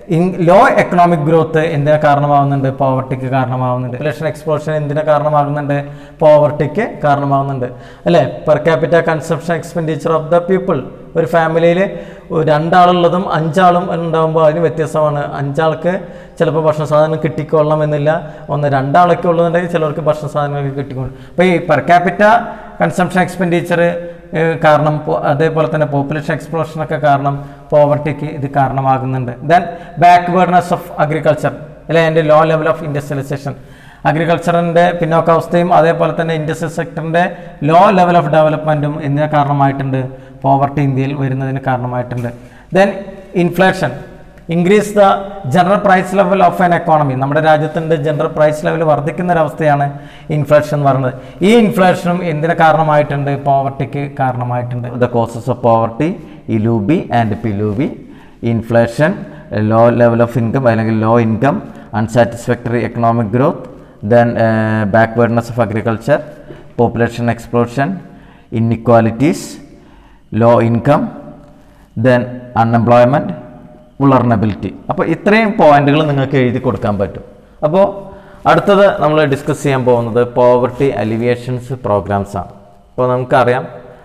ലോ എക്കണോമിക് ഗ്രോത്ത് എന്തിനെ കാരണമാകുന്നുണ്ട് പോവർട്ടിക്ക് കാരണമാകുന്നുണ്ട് പോപ്പുലേഷൻ എക്സ്പ്ലോഷൻ എന്തിനെ കാരണമാകുന്നുണ്ട് പോവർട്ടിക്ക് കാരണമാകുന്നുണ്ട് അല്ലേ per capita consumption expenditure of the people ഒരു ഫാമിലിയിൽ രണ്ടാളുള്ളതും അഞ്ചാളും ഉണ്ടാകുമ്പോൾ അതിന് വ്യത്യാസമാണ് അഞ്ചാൾക്ക് ചിലപ്പോൾ ഭക്ഷണ സാധനം കിട്ടിക്കൊള്ളണം എന്നില്ല ഒന്ന് രണ്ടാളൊക്കെ ഉള്ളതുണ്ടെങ്കിൽ ചിലർക്ക് ഭക്ഷണ സാധനങ്ങളൊക്കെ കിട്ടിക്കൊള്ളും അപ്പോൾ ഈ പെർ ക്യാപിറ്റ കൺസംഷൻ എക്സ്പെൻഡിച്ചർ കാരണം പോ- അതേപോലെ തന്നെ പോപ്പുലേഷൻ എക്സ്പ്ലോഷനൊക്കെ കാരണം പോവർട്ടിക്ക് ഇത് കാരണമാകുന്നുണ്ട് ദെൻ ബാക്ക്വേർഡ്നെസ് ഓഫ് അഗ്രികൾച്ചർ അല്ലെ അതിൻ്റെ ലോ ലെവൽ ഓഫ് ഇൻഡസ്ട്രിയലൈസേഷൻ അഗ്രികൾച്ചറിൻ്റെ പിന്നോക്കാവസ്ഥയും അതേപോലെ തന്നെ ഇൻഡസ്ട്രിയൽ സെക്ടറിൻ്റെ ലോ ലെവൽ ഓഫ് ഡെവലപ്മെൻറ്റും എന്നിവ കാരണമായിട്ടുണ്ട് പോവർട്ടി ഇന്ത്യയിൽ വരുന്നതിന് കാരണമായിട്ടുണ്ട് then inflation increase the general price level of an economy നമ്മുടെ രാജ്യത്തിൻ്റെ ജനറൽ പ്രൈസ് ലെവൽ വർദ്ധിക്കുന്ന ഒരവസ്ഥയാണ് ഇൻഫ്ലേഷൻ എന്ന് പറയുന്നത് ഈ ഇൻഫ്ലേഷനും എന്തിന് കാരണമായിട്ടുണ്ട് പോവർട്ടിക്ക് കാരണമായിട്ടുണ്ട് the causes of poverty ഇലൂബി ആൻഡ് പിലൂബി inflation low level of income അല്ലെങ്കിൽ low income unsatisfactory economic growth then backwardness of agriculture population explosion inequalities low income then unemployment vulnerability അപ്പോൾ ഇത്രയും പോയിന്റുകൾ നിങ്ങൾക്ക് എഴുതി കൊടുക്കാൻ പറ്റും അപ്പോൾ അടുത്തത് നമ്മൾ ഡിസ്കസ് ചെയ്യാൻ പോകുന്നത് പോവർട്ടി അലിവിയേഷൻസ് പ്രോഗ്രാംസ് ആണ് അപ്പോൾ നമുക്കറിയാം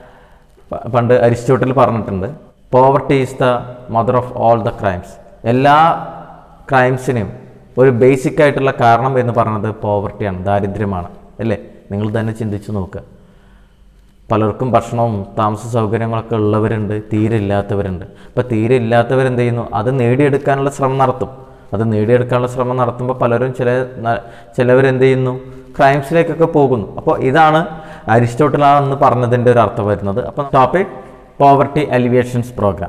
പ- പണ്ട് അരിസ്റ്റോട്ടിൽ പറഞ്ഞിട്ടുണ്ട് poverty is the mother of all the crimes എല്ലാ ക്രൈംസിനും ഒരു ബേസിക് ആയിട്ടുള്ള കാരണം എന്ന് പറയുന്നത് പോവർട്ടിയാണ് ദാരിദ്ര്യമാണ് അല്ലേ നിങ്ങൾ തന്നെ ചിന്തിച്ച് നോക്കുക പലർക്കും ഭക്ഷണവും താമസ സൗകര്യങ്ങളൊക്കെ ഉള്ളവരുണ്ട് തീരെ ഇല്ലാത്തവരുണ്ട് അപ്പോൾ തീരെ ഇല്ലാത്തവരെന്ത് ചെയ്യുന്നു അത് നേടിയെടുക്കാനുള്ള ശ്രമം നടത്തും അത് നേടിയെടുക്കാനുള്ള ശ്രമം നടത്തുമ്പോൾ പലരും ചില ന- ചിലവരെന്ത് ചെയ്യുന്നു ക്രൈംസിലേക്കൊക്കെ പോകുന്നു അപ്പോൾ ഇതാണ് അരിസ്റ്റോട്ടിൽ എന്ന് പറഞ്ഞതിൻ്റെ ഒരു അർത്ഥം വരുന്നത് അപ്പോൾ topic poverty alleviations programme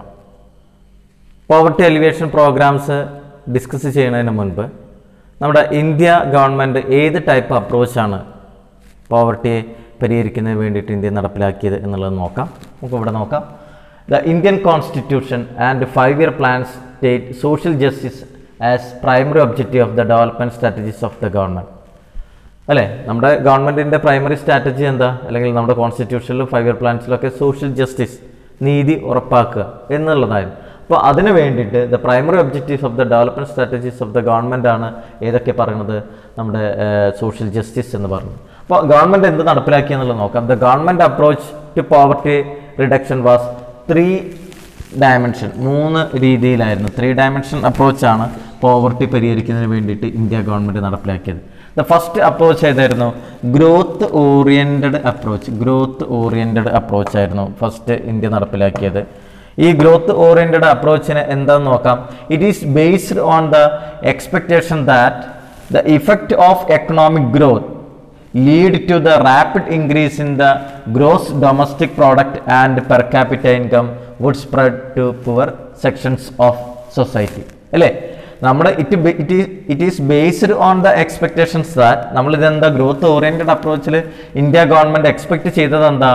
poverty alleviation programmes discuss ചെയ്യുന്നതിന് മുൻപ് നമ്മുടെ ഇന്ത്യ ഗവൺമെൻറ് ഏത് ടൈപ്പ് അപ്രോച്ചാണ് പോവർട്ടിയെ പരിഹരിക്കുന്നതിന് വേണ്ടിയിട്ട് ഇന്ത്യ നടപ്പിലാക്കിയത് എന്നുള്ളത് നോക്കാം നമുക്ക് ഇവിടെ നോക്കാം the Indian constitution and five year plans state social justice as primary objective of the development strategies of the government അല്ലേ നമ്മുടെ ഗവൺമെൻറ്റിൻ്റെ പ്രൈമറി സ്ട്രാറ്റജി എന്താ അല്ലെങ്കിൽ നമ്മുടെ കോൺസ്റ്റിറ്റ്യൂഷനിലും ഫൈവ് ഇയർ പ്ലാൻസിലൊക്കെ സോഷ്യൽ ജസ്റ്റിസ് നീതി ഉറപ്പാക്കുക എന്നുള്ളതായിരുന്നു അപ്പോൾ അതിന് വേണ്ടിയിട്ട് the primary objectives of the development strategies of the government ആണ് ഏതൊക്കെ പറയുന്നത് നമ്മുടെ സോഷ്യൽ ജസ്റ്റിസ് എന്ന് പറഞ്ഞു അപ്പോൾ ഗവൺമെൻറ് എന്ത് നടപ്പിലാക്കി എന്നുള്ളത് നോക്കാം the government approach to poverty reduction was three dimension മൂന്ന് രീതിയിലായിരുന്നു ത്രീ ഡയമെൻഷൻ അപ്രോച്ചാണ് പോവർട്ടി പരിഹരിക്കുന്നതിന് വേണ്ടിയിട്ട് ഇന്ത്യ ഗവൺമെൻറ് നടപ്പിലാക്കിയത് ദ ഫസ്റ്റ് അപ്രോച്ച് ഏതായിരുന്നു growth oriented approach growth oriented approach ആയിരുന്നു ഫസ്റ്റ് ഇന്ത്യ നടപ്പിലാക്കിയത് ഈ ഗ്രോത്ത് ഓറിയൻറ്റഡ് അപ്രോച്ചിന് എന്താന്ന് നോക്കാം it is based on the expectation that the effect of economic growth lead to the rapid increase in the gross domestic product and per capita income would spread to poor sections of society അല്ലേ നമ്മുടെ it it it is based on the expectations that നമ്മൾ ഇതെന്താ growth oriented അപ്രോച്ചിൽ India government expect ചെയ്തത് എന്താ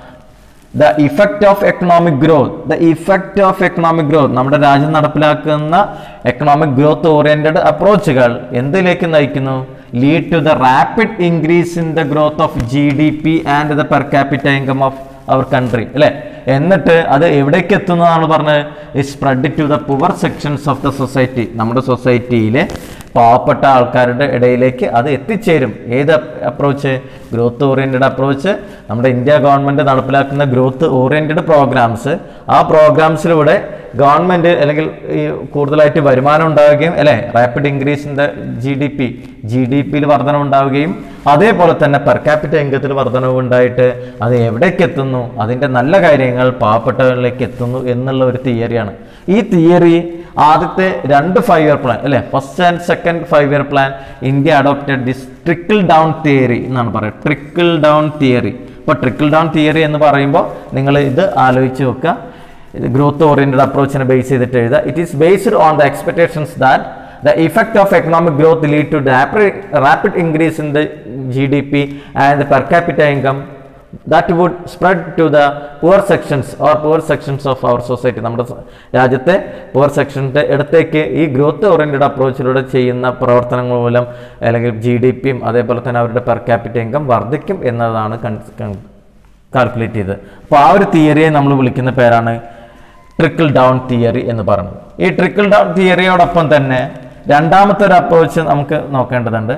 the effect of economic growth the effect of economic growth നമ്മുടെ രാജ്യം നടപ്പിലാക്കുന്ന എക്കണോമിക് ഗ്രോത്ത് ഓറിയന്റഡ് അപ്രോച്ചുകൾ എന്തിലേക്ക് നയിക്കുന്നു lead to the rapid increase in the growth of G D P and the per capita income of our country അല്ലേ എന്നിട്ട് അത് എവിടേക്ക് എത്തുന്നതാണ് പറഞ്ഞത് ഈ spread to the poor sections of the society നമ്മുടെ സൊസൈറ്റിയിലെ പാവപ്പെട്ട ആൾക്കാരുടെ ഇടയിലേക്ക് അത് എത്തിച്ചേരും ഏത് അപ്രോച്ച് ഗ്രോത്ത് ഓറിയൻറ്റഡ് അപ്രോച്ച് നമ്മുടെ ഇന്ത്യ ഗവൺമെൻറ് നടപ്പിലാക്കുന്ന ഗ്രോത്ത് ഓറിയൻറ്റഡ് പ്രോഗ്രാംസ് ആ പ്രോഗ്രാംസിലൂടെ ഗവൺമെൻറ് അല്ലെങ്കിൽ ഈ കൂടുതലായിട്ട് വരുമാനം ഉണ്ടാവുകയും അല്ലേ rapid increase in the G D P G D പിയിൽ വർധനം ഉണ്ടാവുകയും അതേപോലെ തന്നെ പെർ ക്യാപിറ്റ ഇൻകത്തിൽ വർധനവ് ഉണ്ടായിട്ട് അത് എവിടേക്ക് എത്തുന്നു അതിൻ്റെ നല്ല കാര്യങ്ങൾ പാവപ്പെട്ടവരിലേക്ക് എത്തുന്നു എന്നുള്ള ഒരു തിയറിയാണ് ഈ തിയറി ആദ്യത്തെ രണ്ട് ഫൈവ് ഇയർ പ്ലാൻ അല്ലേ first and second five year plan India adopted this trickle down theory എന്നാണ് പറയുക ട്രിക്കിൾ ഡൗൺ തിയറി അപ്പോൾ ട്രിക്കിൾ ഡൗൺ തിയറി എന്ന് പറയുമ്പോൾ നിങ്ങൾ ഇത് ആലോചിച്ച് വെക്കുക ഗ്രോത്ത് ഓറിയൻറ്റഡ് അപ്രോച്ചിനെ ബേസ് ചെയ്തിട്ട് എഴുതുക it is based on the expectations that the effect of economic growth lead to rapid increase in the G D P and per capita income that would spread to the poor sections or poor sections of our society നമ്മുടെ സ- രാജ്യത്തെ poor സെക്ഷൻ്റെ അടുത്തേക്ക് ഈ growth oriented അപ്രോച്ചിലൂടെ ചെയ്യുന്ന പ്രവർത്തനങ്ങൾ മൂലം അല്ലെങ്കിൽ G D പിയും അതേപോലെ തന്നെ അവരുടെ പെർ ക്യാപിറ്റ ഇൻകം വർദ്ധിക്കും എന്നതാണ് കാൽക്കുലേറ്റ് ചെയ്തത് അപ്പോൾ ആ ഒരു തിയറിയെ നമ്മൾ വിളിക്കുന്ന പേരാണ് ട്രിക്കിൾ ഡൗൺ തിയറി എന്ന് പറയുന്നത് ഈ ട്രിക്കിൾ ഡൗൺ തിയറിയോടൊപ്പം തന്നെ രണ്ടാമത്തെ ഒരു അപ്രോച്ച് നമുക്ക് നോക്കേണ്ടതുണ്ട്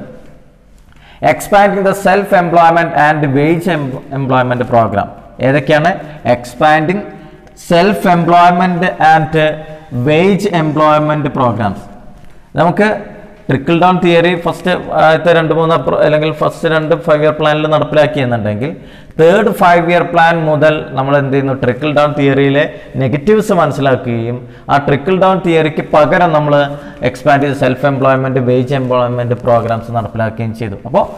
expanding the self employment and wage employment programme ഏതൊക്കെയാണ് expanding self employment and wage employment programmes നമുക്ക് ട്രിക്കിൾ ഡൗൺ തിയറി ഫസ്റ്റ് ആദ്യത്തെ രണ്ട് മൂന്ന് അപ്രോ അല്ലെങ്കിൽ ഫസ്റ്റ് രണ്ട് ഫൈവ് ഇയർ പ്ലാനിൽ നടപ്പിലാക്കി എന്നുണ്ടെങ്കിൽ തേർഡ് ഫൈവ് ഇയർ പ്ലാൻ മുതൽ നമ്മൾ എന്ത് ചെയ്യുന്നു ട്രിക്കിൾ ഡൗൺ തിയറിയിലെ നെഗറ്റീവ്സ് മനസ്സിലാക്കുകയും ആ ട്രിക്കിൾ ഡൗൺ തിയറിക്ക് പകരം നമ്മൾ എക്സ്പാൻഡ് ചെയ്ത് self employment wage employment programmes നടപ്പിലാക്കുകയും ചെയ്തു അപ്പോൾ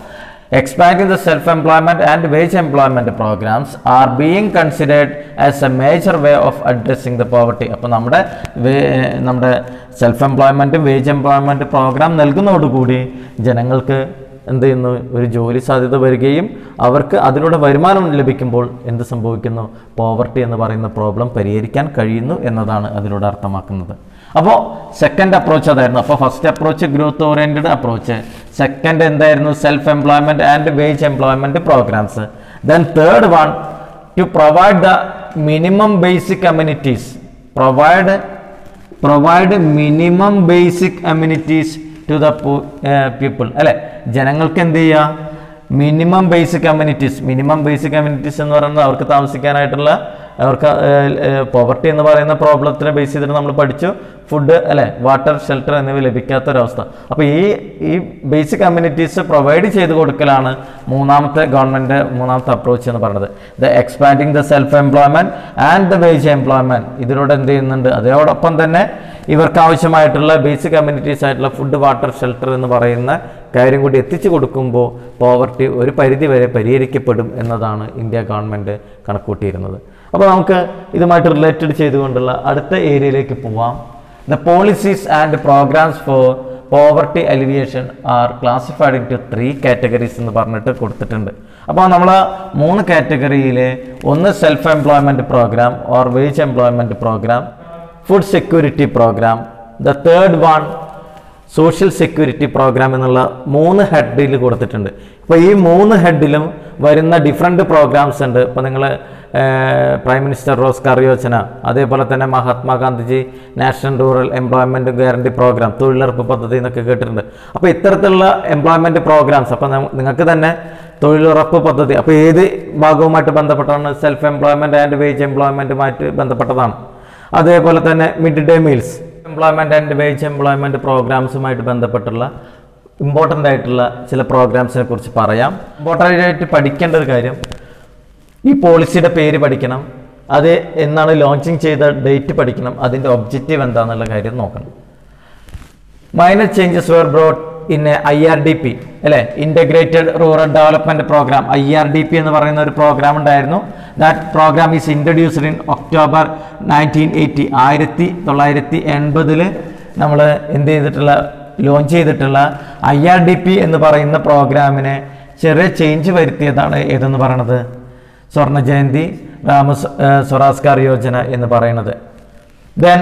expanding the self-employment and wage employment programs are being considered as a major way of addressing the poverty അപ്പോൾ നമ്മുടെ വേ- നമ്മുടെ self employment wage employment programme നൽകുന്നതോടുകൂടി ജനങ്ങൾക്ക് എന്ത് ചെയ്യുന്നു ഒരു ജോലി സാധ്യത വരികയും അവർക്ക് അതിലൂടെ വരുമാനം ലഭിക്കുമ്പോൾ എന്ത് സംഭവിക്കുന്നു പോവർട്ടി എന്ന് പറയുന്ന പ്രോബ്ലം പരിഹരിക്കാൻ കഴിയുന്നു എന്നതാണ് അതിലൂടെ അർത്ഥമാക്കുന്നത് അപ്പോൾ സെക്കൻഡ് അപ്രോച്ച് അതായിരുന്നു അപ്പോൾ first approach growth oriented approach second എന്തായിരുന്നു self employment and wage employment programmes then third one to provide the minimum basic amenities provide provide minimum basic amenities to the people അല്ലെ ജനങ്ങൾക്ക് എന്ത് ചെയ്യുക minimum basic amenities minimum basic amenities എന്ന് പറയുന്നത് അവർക്ക് താമസിക്കാനായിട്ടുള്ള അവർക്ക് poverty എന്ന് പറയുന്ന പ്രോബ്ലത്തിനെ ബേസ് ചെയ്തിട്ട് നമ്മൾ പഠിച്ചു ഫുഡ് അല്ലെ വാട്ടർ ഷെൽട്ടർ എന്നിവ ലഭിക്കാത്തൊരവസ്ഥ അപ്പോൾ ഈ ഈ ബേസിക് കമ്മ്യൂണിറ്റീസ് പ്രൊവൈഡ് ചെയ്ത് കൊടുക്കലാണ് മൂന്നാമത്തെ ഗവൺമെൻറ് മൂന്നാമത്തെ അപ്രോച്ച് എന്ന് പറയുന്നത് the expanding the self employment and the wage employment ഇതിലൂടെ എന്ത് ചെയ്യുന്നുണ്ട് അതോടൊപ്പം തന്നെ ഇവർക്ക് ആവശ്യമായിട്ടുള്ള ബേസിക് കമ്മ്യൂണിറ്റീസ് ആയിട്ടുള്ള ഫുഡ് വാട്ടർ ഷെൽട്ടർ എന്ന് പറയുന്ന കാര്യം കൂടി എത്തിച്ചു കൊടുക്കുമ്പോൾ പോവർട്ടി ഒരു പരിധി വരെ പരിഹരിക്കപ്പെടും എന്നതാണ് ഇന്ത്യ ഗവൺമെൻറ് കണക്കൂട്ടിയിരുന്നത് അപ്പോൾ നമുക്ക് ഇതുമായിട്ട് റിലേറ്റഡ് ചെയ്തുകൊണ്ടുള്ള അടുത്ത ഏരിയയിലേക്ക് പോവാം the policies and programmes for poverty alleviation are classified into three categories എന്ന് പറഞ്ഞിട്ട് കൊടുത്തിട്ടുണ്ട് അപ്പോൾ നമ്മൾ മൂന്ന് കാറ്റഗറിയിലെ ഒന്ന് self employment programme or wage employment programme food security programme the third one social security programme എന്നുള്ള മൂന്ന് ഹെഡിൽ കൊടുത്തിട്ടുണ്ട് അപ്പോൾ ഈ മൂന്ന് ഹെഡിലും വരുന്ന ഡിഫറെൻറ്റ് പ്രോഗ്രാംസ് ഉണ്ട് ഇപ്പോൾ നിങ്ങൾ പ്രൈം മിനിസ്റ്റർ റോസ്കാർ യോജന അതേപോലെ തന്നെ Mahatma Gandhiji national rural employment guarantee programme തൊഴിലുറപ്പ് പദ്ധതി എന്നൊക്കെ കേട്ടിട്ടുണ്ട് അപ്പോൾ ഇത്തരത്തിലുള്ള എംപ്ലോയ്മെൻറ്റ് പ്രോഗ്രാംസ് അപ്പോൾ നിങ്ങൾക്ക് തന്നെ തൊഴിലുറപ്പ് പദ്ധതി അപ്പോൾ ഏത് ഭാഗവുമായിട്ട് ബന്ധപ്പെട്ടാണ് സെൽഫ് എംപ്ലോയ്മെൻറ്റ് ആൻഡ് വേജ് എംപ്ലോയ്മെൻറ്റുമായിട്ട് ബന്ധപ്പെട്ടതാണ് അതേപോലെ തന്നെ mid day meals employment and wage employment പ്രോഗ്രാംസുമായിട്ട് ബന്ധപ്പെട്ടുള്ള ഇമ്പോർട്ടൻ്റ് ആയിട്ടുള്ള ചില പ്രോഗ്രാംസിനെ കുറിച്ച് പറയാം ഇമ്പോർട്ടൻ്റ് ആയിട്ട് പഠിക്കേണ്ട ഒരു കാര്യം ഈ പോളിസിയുടെ പേര് പഠിക്കണം അത് എന്നാണ് ലോഞ്ചിങ് ചെയ്ത ഡേറ്റ് പഠിക്കണം അതിൻ്റെ ഒബ്ജക്റ്റീവ് എന്താണെന്നുള്ള കാര്യം നോക്കണം minor changes were broad in I R D P അല്ലെ integrated rural development programme I R D P എന്ന് പറയുന്ന ഒരു പ്രോഗ്രാം ഉണ്ടായിരുന്നു that programme is introduced in October nineteen eighty ആയിരത്തി തൊള്ളായിരത്തി എൺപതിൽ നമ്മൾ എന്ത് ചെയ്തിട്ടുള്ള ലോഞ്ച് ചെയ്തിട്ടുള്ള ഐ ആർ ഡി പി എന്ന് പറയുന്ന പ്രോഗ്രാമിനെ ചെറിയ ചേഞ്ച് വരുത്തിയതാണ് ഏതെന്ന് പറയണത് സ്വർണ്ണ ജയന്തി രാമ സ്വരാസ്കാർ യോജന എന്ന് പറയുന്നത് then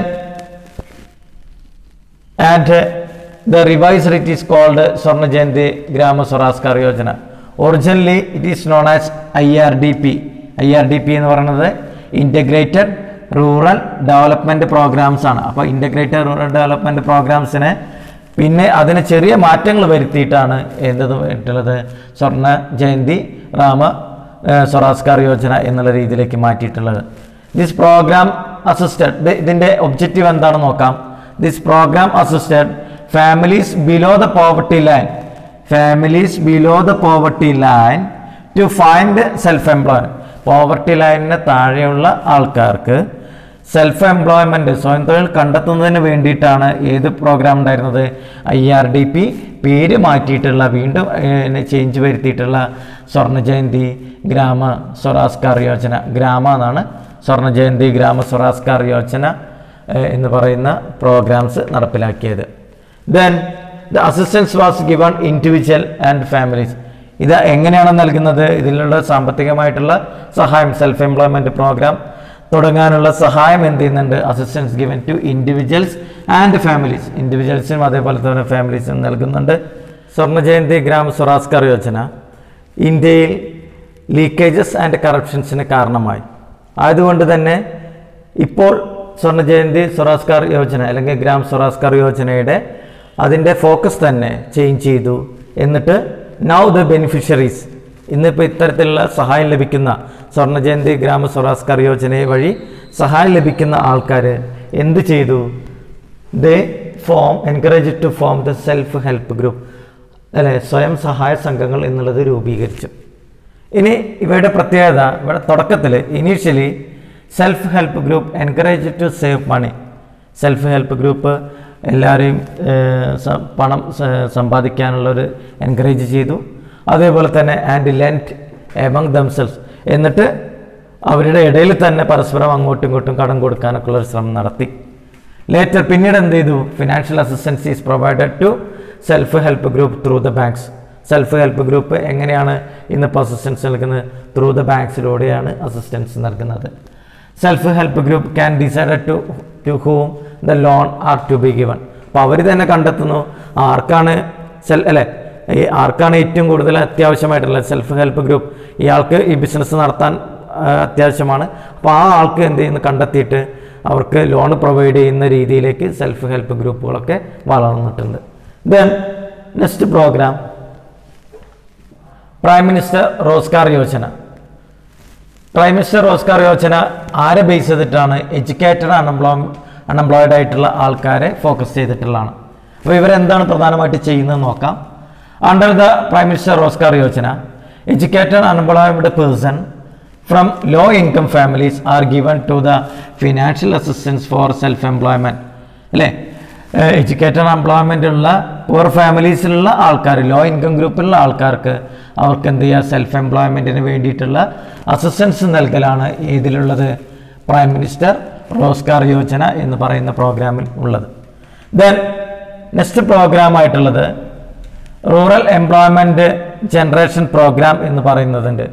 and the revised it is called Swarna Jayanti Grama Swarozgar Yojana originally it is known as I R D P I R D P എന്ന് പറയുന്നത് ഇൻ്റഗ്രേറ്റഡ് റൂറൽ ഡെവലപ്മെൻറ്റ് പ്രോഗ്രാംസ് ആണ് അപ്പോൾ ഇൻ്റഗ്രേറ്റഡ് റൂറൽ ഡെവലപ്മെൻറ്റ് പ്രോഗ്രാംസിനെ പിന്നെ അതിന് ചെറിയ മാറ്റങ്ങൾ വരുത്തിയിട്ടാണ് എന്തത് ആയിട്ടുള്ളത് സ്വർണ്ണ ജയന്തി രാമ ഏഹ്, സ്വരാസ്കാർ യോജന എന്നുള്ള രീതിയിലേക്ക് മാറ്റിയിട്ടുള്ളത് ദിസ് പ്രോഗ്രാം അസിസ്റ്റഡ് ഇതിൻ്റെ ഒബ്ജക്റ്റീവ് എന്താണെന്ന് നോക്കാം this programme assisted families below the poverty line families below the poverty line to find self employment poverty ലൈനിന് താഴെയുള്ള ആൾക്കാർക്ക് സെൽഫ് എംപ്ലോയ്മെന്റ് സ്വയം തൊഴിൽ കണ്ടെത്തുന്നതിന് വേണ്ടിയിട്ടാണ് ഏത് പ്രോഗ്രാം ഉണ്ടായിരുന്നത് ഐ ആർ ഡി പി പേര് മാറ്റിയിട്ടുള്ള വീണ്ടും ചേഞ്ച് വരുത്തിയിട്ടുള്ള സ്വർണ്ണ ജയന്തി ഗ്രാമ സ്വരാസ്കാർ യോജന ഗ്രാമ എന്നാണ് സ്വർണ്ണ ജയന്തി ഗ്രാമ സ്വരാസ്കാർ യോജന ഏഹ്, എന്ന് പറയുന്ന പ്രോഗ്രാംസ് നടപ്പിലാക്കിയത് then the assistance was given individual and families ഇത് എങ്ങനെയാണ് നൽകുന്നത് ഇതിലുള്ള സാമ്പത്തികമായിട്ടുള്ള സഹായം സെൽഫ് എംപ്ലോയ്മെൻറ്റ് പ്രോഗ്രാം തുടങ്ങാനുള്ള സഹായം എന്ത് ചെയ്യുന്നുണ്ട് assistance given to individuals and families ഇൻഡിവിജ്വൽസിനും അതേപോലെ തന്നെ ഫാമിലീസിനും നൽകുന്നുണ്ട് സ്വർണ്ണ ജയന്തി ഗ്രാമ സ്വരാസ്കർ യോജന ഇന്ത്യയിൽ ലീക്കേജസ് ആൻഡ് കറപ്ഷൻസിന് കാരണമായി ആയതുകൊണ്ട് തന്നെ ഇപ്പോൾ സ്വർണ്ണ ജയന്തി സ്വരാസ്കാർ യോജന അല്ലെങ്കിൽ ഗ്രാം സ്വരാസ്കാർ യോജനയുടെ അതിൻ്റെ ഫോക്കസ് തന്നെ ചേഞ്ച് ചെയ്തു എന്നിട്ട് നൗ ദ ബെനിഫിഷ്യറീസ് ഇന്നിപ്പോൾ ഇത്തരത്തിലുള്ള സഹായം ലഭിക്കുന്ന സ്വർണ്ണ ജയന്തി ഗ്രാമ സ്വരാസ്കാർ യോജന വഴി സഹായം ലഭിക്കുന്ന ആൾക്കാർ എന്ത് ചെയ്തു they form encourage to form the self help group അല്ലെ സ്വയം സഹായ സംഘങ്ങൾ എന്നുള്ളത് രൂപീകരിച്ചു ഇനി ഇവയുടെ പ്രത്യേകത ഇവിടെ തുടക്കത്തിൽ initially self help group encourage to save money self help group എല്ലാവരെയും ഏഹ്, സ- പണം സ- സമ്പാദിക്കാനുള്ളൊരു എൻകറേജ് ചെയ്തു അതേപോലെ തന്നെ ആൻഡ് ലെൻറ്റ് എമംഗ് ദംസെൽസ് എന്നിട്ട് അവരുടെ ഇടയിൽ തന്നെ പരസ്പരം അങ്ങോട്ടും ഇങ്ങോട്ടും കടം കൊടുക്കാനൊക്കെ ഉള്ള ഒരു ശ്രമം നടത്തി ലേറ്റർ പിന്നീട് എന്ത് ചെയ്തു financial assistance is provided to self help group through the banks self help group എങ്ങനെയാണ് ഇന്നിപ്പോൾ അസിസ്റ്റൻസ് നൽകുന്നത് ത്രൂ ദ ബാങ്ക്സിലൂടെയാണ് അസിസ്റ്റൻസ് നൽകുന്നത് self help group can decide to to whom the loan are to be given അപ്പോൾ അവർ തന്നെ കണ്ടെത്തുന്നു ആർക്കാണ് സെൽ അല്ലേ ഈ ആർക്കാണ് ഏറ്റവും കൂടുതൽ അത്യാവശ്യമായിട്ടുള്ളത് സെൽഫ് ഹെൽപ്പ് ഗ്രൂപ്പ് ഇയാൾക്ക് ഈ ബിസിനസ് നടത്താൻ ആ, അത്യാവശ്യമാണ് അപ്പോൾ ആ ആൾക്ക് എന്ത് ചെയ്യുന്നു കണ്ടെത്തിയിട്ട് അവർക്ക് ലോൺ പ്രൊവൈഡ് ചെയ്യുന്ന രീതിയിലേക്ക് സെൽഫ് ഹെൽപ്പ് ഗ്രൂപ്പുകളൊക്കെ വളർന്നിട്ടുണ്ട് then next programme prime minister Rozgar Yojana prime minister Rozgar Yojana ആരെ ബേസ് ചെയ്തിട്ടാണ് എഡ്യൂക്കേറ്റഡ് അൺഎംപ്ലോയ് അൺഎംപ്ലോയിഡ് ആയിട്ടുള്ള ആൾക്കാരെ ഫോക്കസ് ചെയ്തിട്ടുള്ളതാണ് അപ്പോൾ ഇവരെന്താണ് പ്രധാനമായിട്ട് ചെയ്യുന്നത് നോക്കാം under the prime minister Rozgar Yojana educated unemployed person from low income families are given to the financial assistance for self employment അല്ലേ എഡ്യൂക്കേറ്റഡ് എംപ്ലോയ്മെൻ്റ് ഉള്ള പുവർ ഫാമിലീസിലുള്ള ആൾക്കാർ ലോ ഇൻകം ഗ്രൂപ്പിലുള്ള ആൾക്കാർക്ക് അവർക്ക് എന്ത് ചെയ്യുക സെൽഫ് എംപ്ലോയ്മെൻറ്റിന് വേണ്ടിയിട്ടുള്ള അസിസ്റ്റൻസ് നൽകലാണ് ഏതിലുള്ളത് പ്രൈം മിനിസ്റ്റർ റോസ്കാർ യോജന എന്ന് പറയുന്ന പ്രോഗ്രാമിൽ ഉള്ളത് ദെൻ നെക്സ്റ്റ് പ്രോഗ്രാം ആയിട്ടുള്ളത് റൂറൽ എംപ്ലോയ്മെൻറ്റ് ജനറേഷൻ പ്രോഗ്രാം എന്ന് പറയുന്നതുണ്ട്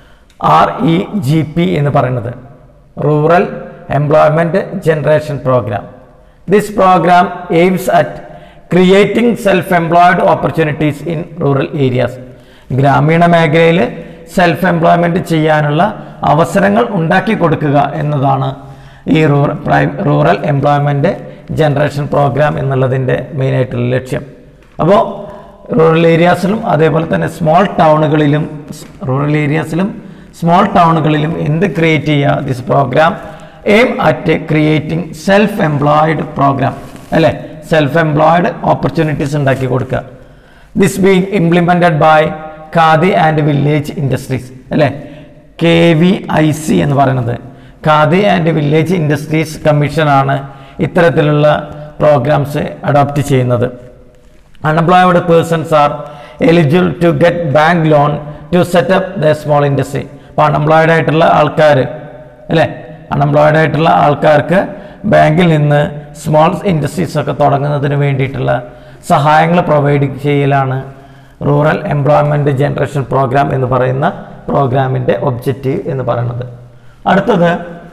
ആർ ഇ ജി പി എന്ന് പറയുന്നത് rural employment generation programme this programme aims at creating self employed opportunities in rural areas ഗ്രാമീണ മേഖലയിൽ സെൽഫ് എംപ്ലോയ്മെൻറ്റ് ചെയ്യാനുള്ള അവസരങ്ങൾ ഉണ്ടാക്കി കൊടുക്കുക എന്നതാണ് ഈ rural prime rural employment generation programme എന്നുള്ളതിൻ്റെ മെയിനായിട്ടുള്ള ലക്ഷ്യം അപ്പോൾ റൂറൽ ഏരിയാസിലും അതേപോലെ തന്നെ സ്മോൾ ടൗണുകളിലും റൂറൽ ഏരിയാസിലും സ്മോൾ ടൗണുകളിലും എന്ത് ക്രിയേറ്റ് ചെയ്യുക this programme aim at creating self employed programme അല്ലേ സെൽഫ് എംപ്ലോയിഡ് ഓപ്പർച്യൂണിറ്റീസ് ഉണ്ടാക്കി കൊടുക്കുക this being implemented by Khadi and village industries അല്ലേ കെ വി ഐ സി എന്ന് പറയുന്നത് ഖാദി ആൻഡ് വില്ലേജ് ഇൻഡസ്ട്രീസ് കമ്മീഷനാണ് ഇത്തരത്തിലുള്ള പ്രോഗ്രാംസ് അഡോപ്റ്റ് ചെയ്യുന്നത് unemployed persons are eligible to get bank loan to set up the small industry അപ്പോൾ unemployed ആയിട്ടുള്ള ആൾക്കാർ അല്ലേ അൺഎംപ്ലോയ്ഡ് ആയിട്ടുള്ള ആൾക്കാർക്ക് ബാങ്കിൽ നിന്ന് സ്മോൾ ഇൻഡസ്ട്രീസ് ഒക്കെ തുടങ്ങുന്നതിന് വേണ്ടിയിട്ടുള്ള സഹായങ്ങൾ പ്രൊവൈഡ് ചെയ്യലാണ് റൂറൽ എംപ്ലോയ്മെൻറ്റ് ജനറേഷൻ പ്രോഗ്രാം എന്ന് പറയുന്ന പ്രോഗ്രാമിൻ്റെ ഒബ്ജക്റ്റീവ് എന്ന് പറയുന്നത് അടുത്തത്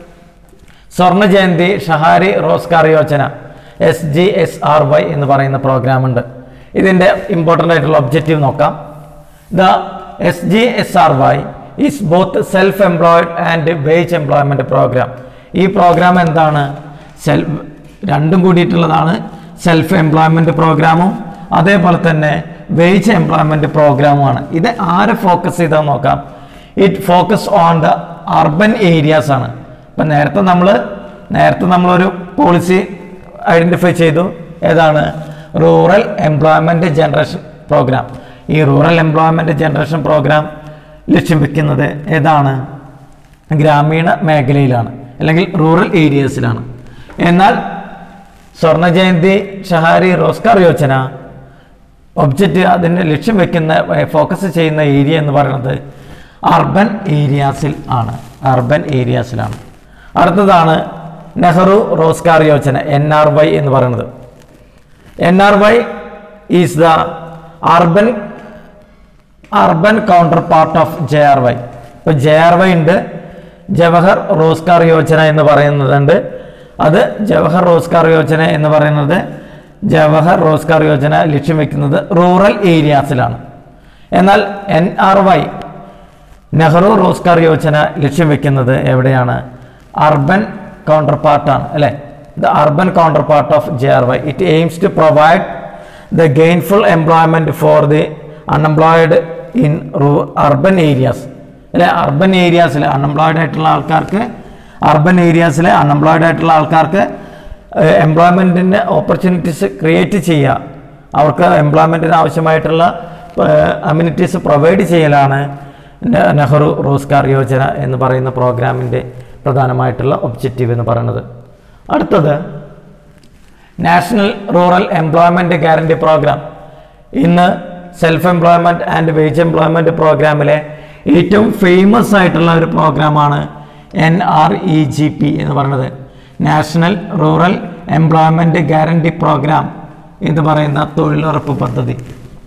Swarna Jayanti Shahari Rozgar Yojana S G S R Y എന്ന് പറയുന്ന പ്രോഗ്രാം ഉണ്ട് ഇതിൻ്റെ ഇമ്പോർട്ടൻ്റ് ആയിട്ടുള്ള ഒബ്ജക്റ്റീവ് നോക്കാം the S G S R Y is both self employed and wage employment programme ഈ പ്രോഗ്രാം എന്താണ് സെൽഫ് രണ്ടും കൂടിയിട്ടുള്ളതാണ് സെൽഫ് എംപ്ലോയ്മെൻറ്റ് പ്രോഗ്രാമും അതേപോലെ തന്നെ വേജ് എംപ്ലോയ്മെൻറ്റ് പ്രോഗ്രാമുമാണ് ഇത് ആരെ ഫോക്കസ് ചെയ്താൽ നോക്കാം it focus on the urban areas ആണ് ഇപ്പം നേരത്തെ നമ്മൾ നേരത്തെ നമ്മളൊരു പോളിസി ഐഡൻറ്റിഫൈ ചെയ്തു ഏതാണ് റൂറൽ എംപ്ലോയ്മെൻറ്റ് ജനറേഷൻ പ്രോഗ്രാം ഈ റൂറൽ എംപ്ലോയ്മെൻറ്റ് ജനറേഷൻ പ്രോഗ്രാം ലക്ഷ്യം വെക്കുന്നത് ഏതാണ് ഗ്രാമീണ മേഖലയിലാണ് അല്ലെങ്കിൽ റൂറൽ ഏരിയസിലാണ് എന്നാൽ സ്വർണ്ണ ജയന്തി ഷഹാരി റോസ്കാർ യോജന ഒബ്ജക്റ്റ് അതിൻ്റെ ലക്ഷ്യം വെക്കുന്ന ഫോക്കസ് ചെയ്യുന്ന ഏരിയ എന്ന് പറയുന്നത് അർബൻ ഏരിയാസിൽ ആണ് അർബൻ ഏരിയാസിലാണ് അടുത്തതാണ് Nehru Rozgar Yojana N R Y എന്ന് പറയുന്നത് N R Y is the urban urban counterpart of J R Y ഇപ്പോൾ ജെ ആർ വൈ ഉണ്ട് ജവഹർ റോസ്കാർ യോജന എന്ന് പറയുന്നതുണ്ട് അത് ജവഹർ റോസ്കാർ യോജന എന്ന് പറയുന്നത് ജവഹർ റോസ്കാർ യോജന ലക്ഷ്യം വെക്കുന്നത് റൂറൽ ഏരിയാസിലാണ് എന്നാൽ N R Y Nehru Rozgar Yojana ലക്ഷ്യം വെക്കുന്നത് എവിടെയാണ് അർബൻ കൗണ്ടർ പാർട്ടാണ് അല്ലേ the urban counterpart of J R Y it aims to provide the gainful employment for the unemployed in urban areas അല്ലെ അർബൻ ഏരിയാസിൽ അൺഎംപ്ലോയിഡ് ആയിട്ടുള്ള ആൾക്കാർക്ക് അർബൻ ഏരിയാസിലെ അൺഎംപ്ലോയിഡ് ആയിട്ടുള്ള ആൾക്കാർക്ക് എംപ്ലോയ്മെൻറ്റിൻ്റെ ഓപ്പർച്യൂണിറ്റീസ് ക്രിയേറ്റ് ചെയ്യുക അവർക്ക് എംപ്ലോയ്മെൻറ്റിന് ആവശ്യമായിട്ടുള്ള അമ്യൂണിറ്റീസ് പ്രൊവൈഡ് ചെയ്യലാണ് നെ- നെഹ്റു റോസ്കാർ യോജന എന്ന് പറയുന്ന പ്രോഗ്രാമിൻ്റെ പ്രധാനമായിട്ടുള്ള ഒബ്ജക്റ്റീവ് എന്ന് പറയുന്നത് അടുത്തത് national rural employment guarantee programme ഇന്ന് self employment and wage employment പ്രോഗ്രാമിലെ ഏറ്റവും ഫേമസ് ആയിട്ടുള്ള ഒരു പ്രോഗ്രാമാണ് N R E G P എന്ന് പറയുന്നത് national rural employment guarantee programme എന്ന് പറയുന്ന തൊഴിലുറപ്പ് പദ്ധതി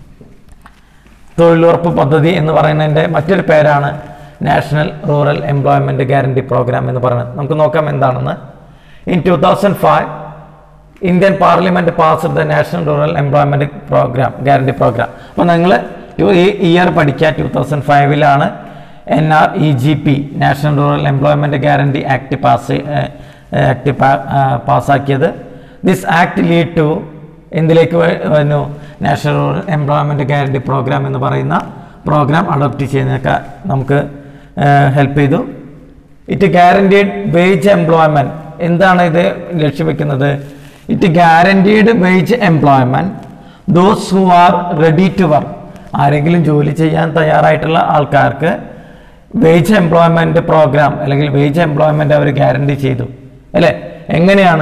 തൊഴിലുറപ്പ് പദ്ധതി എന്ന് പറയുന്നതിൻ്റെ മറ്റൊരു പേരാണ് national rural employment guarantee programme എന്ന് പറയുന്നത് നമുക്ക് നോക്കാം എന്താണെന്ന് in two thousand five Indian parliament pass the national rural employment programme guarantee programme അപ്പോൾ നിങ്ങൾ ഈ ഇയർ പഠിക്കുക ടു തൗസൻഡ് ഫൈവിലാണ് N R E G P national rural employment guarantee act pass act പാസ്സാക്കിയത് ദിസ് ആക്ട് ലീഡ് ടു എന്തിലേക്ക് വ- വന്നു national rural employment guarantee programme എന്ന് പറയുന്ന പ്രോഗ്രാം അഡോപ്റ്റ് ചെയ്യുന്നതൊക്കെ നമുക്ക് ഹെൽപ്പ് ചെയ്തു ഇറ്റ് ഗ്യാരണ്ടീഡ് വേജ് എംപ്ലോയ്മെൻറ്റ് എന്താണ് ഇത് ലക്ഷ്യം വെക്കുന്നത് it guaranteed wage employment those who are ready to work ആരെങ്കിലും ജോലി ചെയ്യാൻ തയ്യാറായിട്ടുള്ള ആൾക്കാർക്ക് വേജ് എംപ്ലോയ്മെൻറ്റ് പ്രോഗ്രാം അല്ലെങ്കിൽ വേജ് എംപ്ലോയ്മെൻറ്റ് അവർ ഗ്യാരണ്ടി ചെയ്തു അല്ലേ എങ്ങനെയാണ്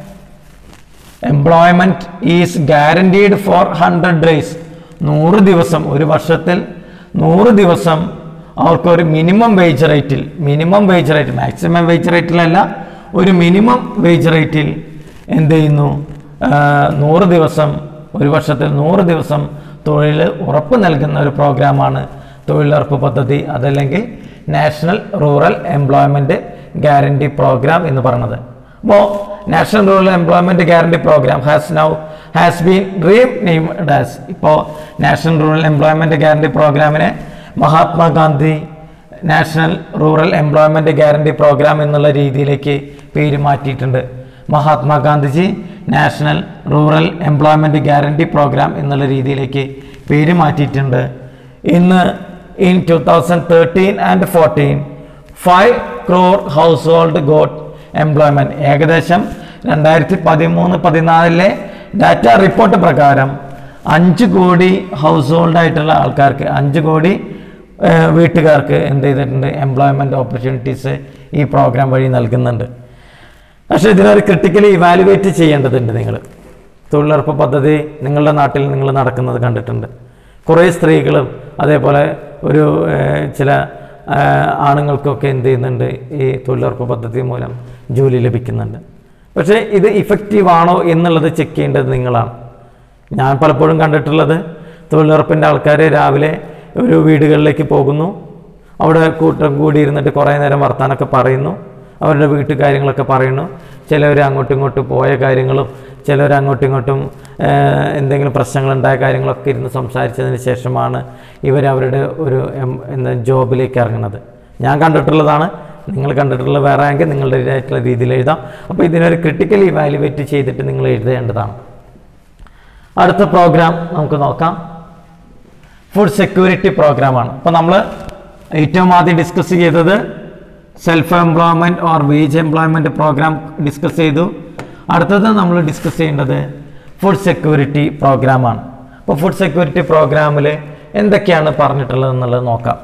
employment is guaranteed for hundred days നൂറ് ദിവസം ഒരു വർഷത്തിൽ നൂറ് ദിവസം അവർക്കൊരു മിനിമം വേജ് റേറ്റിൽ minimum wage rate maximum wage റേറ്റിലല്ല ഒരു മിനിമം വേജ് റേറ്റിൽ എന്ത് ചെയ്യുന്നു ആ, നൂറ് ദിവസം ഒരു വർഷത്തിൽ നൂറ് ദിവസം തൊഴിൽ ഉറപ്പ് നൽകുന്ന ഒരു പ്രോഗ്രാമാണ് തൊഴിലുറപ്പ് പദ്ധതി അതല്ലെങ്കിൽ national rural employment guarantee programme എന്ന് പറയുന്നത് അപ്പോൾ national rural employment guarantee programme has now has been renamed as ഇപ്പോൾ നാഷണൽ റൂറൽ എംപ്ലോയ്മെൻറ്റ് ഗ്യാരണ്ടി പ്രോഗ്രാമിനെ Mahatma Gandhi national rural employment guarantee programme എന്നുള്ള രീതിയിലേക്ക് പേര് മാറ്റിയിട്ടുണ്ട് Mahatma Gandhi ji national rural employment guarantee programme എന്നുള്ള രീതിയിലേക്ക് പേര് മാറ്റിയിട്ടുണ്ട് ഇന്ന് in two thousand thirteen and fourteen five crore household got employment ഏകദേശം രണ്ടായിരത്തി പതിമൂന്ന് പതിനാലിലെ ഡാറ്റ റിപ്പോർട്ട് പ്രകാരം അഞ്ച് കോടി ഹൗസ് ഹോൾഡ് ആയിട്ടുള്ള ആൾക്കാർക്ക് അഞ്ച് കോടി ഏഹ്, വീട്ടുകാർക്ക് എന്ത് ചെയ്തിട്ടുണ്ട് എംപ്ലോയ്മെൻറ്റ് ഓപ്പർച്യൂണിറ്റീസ് ഈ പ്രോഗ്രാം വഴി നൽകുന്നുണ്ട് പക്ഷേ ഇതിനൊരു ക്രിട്ടിക്കലി ഇവാലുവേറ്റ് ചെയ്യേണ്ടതുണ്ട് നിങ്ങൾ തൊഴിലുറപ്പ് പദ്ധതി നിങ്ങളുടെ നാട്ടിൽ നിങ്ങൾ നടക്കുന്നത് കണ്ടിട്ടുണ്ട് കുറേ സ്ത്രീകളും അതേപോലെ ഒരു ഏഹ്, ചില ഏഹ്, ആണുങ്ങൾക്കൊക്കെ എന്ത് ചെയ്യുന്നുണ്ട് ഈ തൊഴിലുറപ്പ് പദ്ധതി മൂലം ജോലി ലഭിക്കുന്നുണ്ട് പക്ഷേ ഇത് ഇഫക്റ്റീവ് ആണോ എന്നുള്ളത് ചെക്ക് ചെയ്യേണ്ടത് നിങ്ങളാണ് ഞാൻ പലപ്പോഴും കണ്ടിട്ടുള്ളത് തൊഴിലുറപ്പിൻ്റെ ആൾക്കാർ രാവിലെ ഒരു വീടുകളിലേക്ക് പോകുന്നു അവിടെ കൂട്ടം കൂടി ഇരുന്നിട്ട് കുറേ നേരം വർത്താനൊക്കെ പറയുന്നു അവരുടെ വീട്ടുകാര്യങ്ങളൊക്കെ പറയുന്നു ചിലവർ അങ്ങോട്ടും ഇങ്ങോട്ടും പോയ കാര്യങ്ങളും ചിലവർ അങ്ങോട്ടും ഇങ്ങോട്ടും ഏഹ്, എന്തെങ്കിലും പ്രശ്നങ്ങളുണ്ടായ കാര്യങ്ങളൊക്കെ ഇരുന്ന് സംസാരിച്ചതിന് ശേഷമാണ് ഇവർ അവരുടെ ഒരു എം- എന്താ ജോബിലേക്ക് ഇറങ്ങുന്നത് ഞാൻ കണ്ടിട്ടുള്ളതാണ് നിങ്ങൾ കണ്ടിട്ടുള്ള വേറെ എങ്കിൽ നിങ്ങളുടേതായിട്ടുള്ള രീതിയിൽ എഴുതാം അപ്പോൾ ഇതിനൊരു ക്രിട്ടിക്കൽ ഇവാലുവേറ്റ് ചെയ്തിട്ട് നിങ്ങൾ എഴുതേണ്ടതാണ് അടുത്ത പ്രോഗ്രാം നമുക്ക് നോക്കാം ഫുഡ് സെക്യൂരിറ്റി പ്രോഗ്രാമാണ് അപ്പോൾ നമ്മൾ ഏറ്റവും ആദ്യം ഡിസ്കസ് ചെയ്തത് self employment or wage employment programme discuss ചെയ്തു അടുത്തത് നമ്മൾ ഡിസ്കസ് ചെയ്യേണ്ടത് ഫുഡ് സെക്യൂരിറ്റി പ്രോഗ്രാമാണ് അപ്പോൾ ഫുഡ് സെക്യൂരിറ്റി പ്രോഗ്രാമിൽ എന്തൊക്കെയാണ് പറഞ്ഞിട്ടുള്ളത് എന്നുള്ളത് നോക്കാം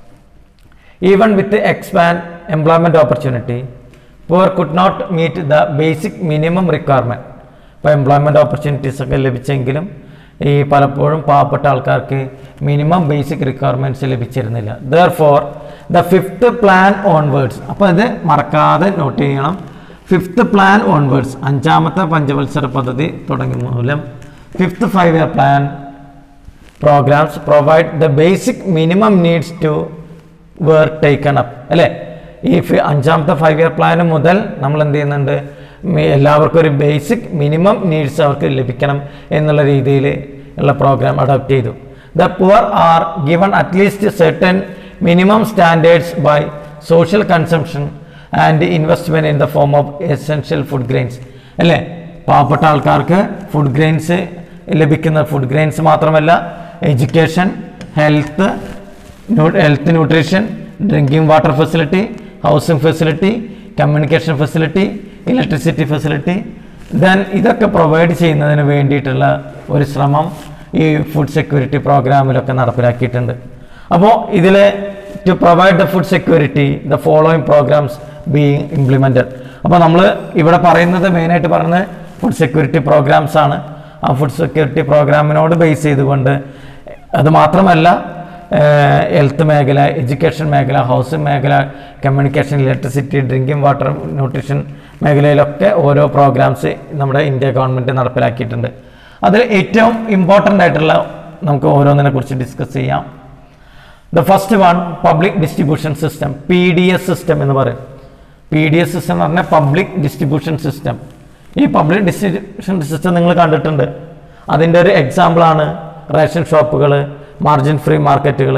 even with expand employment opportunity poor could not meet the basic minimum requirement ഇപ്പോൾ എംപ്ലോയ്മെൻറ്റ് ഓപ്പർച്യൂണിറ്റീസ് ഒക്കെ ലഭിച്ചെങ്കിലും ഈ പലപ്പോഴും പാവപ്പെട്ട ആൾക്കാർക്ക് മിനിമം ബേസിക് റിക്വയർമെൻറ്റ്സ് ലഭിച്ചിരുന്നില്ല there for the fifth plan onwards അപ്പോൾ ഇത് മറക്കാതെ നോട്ട് ചെയ്യണം ഫിഫ്ത്ത് പ്ലാൻ ഓൺവേർഡ്സ് അഞ്ചാമത്തെ പഞ്ചവത്സര പദ്ധതി തുടങ്ങി മൂലം fifth five year plan programmes provide the basic minimum needs to were taken up അല്ലേ ഈ ഫി- അഞ്ചാമത്തെ ഫൈവ് ഇയർ പ്ലാൻ മുതൽ നമ്മൾ എന്ത് ചെയ്യുന്നുണ്ട് മി- എല്ലാവർക്കും ഒരു ബേസിക് മിനിമം നീഡ്സ് അവർക്ക് ലഭിക്കണം എന്നുള്ള രീതിയിൽ ഉള്ള പ്രോഗ്രാം അഡോപ്റ്റ് ചെയ്തു the poor are given at least certain minimum standards by social consumption and investment in the form of essential food grains അല്ലേ പാവപ്പെട്ട ആൾക്കാർക്ക് ഫുഡ് ഗ്രെയിൻസ് ലഭിക്കുന്ന ഫുഡ് ഗ്രെയിൻസ് മാത്രമല്ല education health health nutrition drinking water facility housing facility communication facility electricity facility then ഇതൊക്കെ provide ചെയ്യുന്നതിന് വേണ്ടിയിട്ടുള്ള ഒരു ശ്രമം ഈ ഫുഡ് സെക്യൂരിറ്റി പ്രോഗ്രാമിലൊക്കെ നടപ്പിലാക്കിയിട്ടുണ്ട് അപ്പോൾ ഇതിൽ to provide the food security the following programmes being implemented അപ്പോൾ നമ്മൾ ഇവിടെ പറയുന്നത് മെയിനായിട്ട് പറയുന്നത് ഫുഡ് സെക്യൂരിറ്റി പ്രോഗ്രാംസ് ആണ് ആ ഫുഡ് സെക്യൂരിറ്റി പ്രോഗ്രാമിനോട് ബേസ് ചെയ്തുകൊണ്ട് അത് മാത്രമല്ല ഹെൽത്ത് മേഖല എഡ്യൂക്കേഷൻ മേഖല ഹൗസിംഗ് മേഖല communication electricity drinking water nutrition മേഖലയിലൊക്കെ ഓരോ പ്രോഗ്രാംസ് നമ്മുടെ ഇന്ത്യ ഗവൺമെൻറ് നടപ്പിലാക്കിയിട്ടുണ്ട് അതിൽ ഏറ്റവും ഇമ്പോർട്ടൻ്റ് ആയിട്ടുള്ള നമുക്ക് ഓരോന്നിനെ കുറിച്ച് ഡിസ്കസ് ചെയ്യാം the first one public distribution system P D S system എന്ന് പറയും പി ഡി എസ് സിസ്റ്റം എന്ന് പറഞ്ഞാൽ പബ്ലിക് ഡിസ്ട്രിബ്യൂഷൻ സിസ്റ്റം ഈ പബ്ലിക് ഡിസ്ട്രിബ്യൂഷൻ സിസ്റ്റം നിങ്ങൾ കണ്ടിട്ടുണ്ട് അതിൻ്റെ ഒരു എക്സാമ്പിളാണ് റേഷൻ ഷോപ്പുകൾ മാർജിൻ ഫ്രീ മാർക്കറ്റുകൾ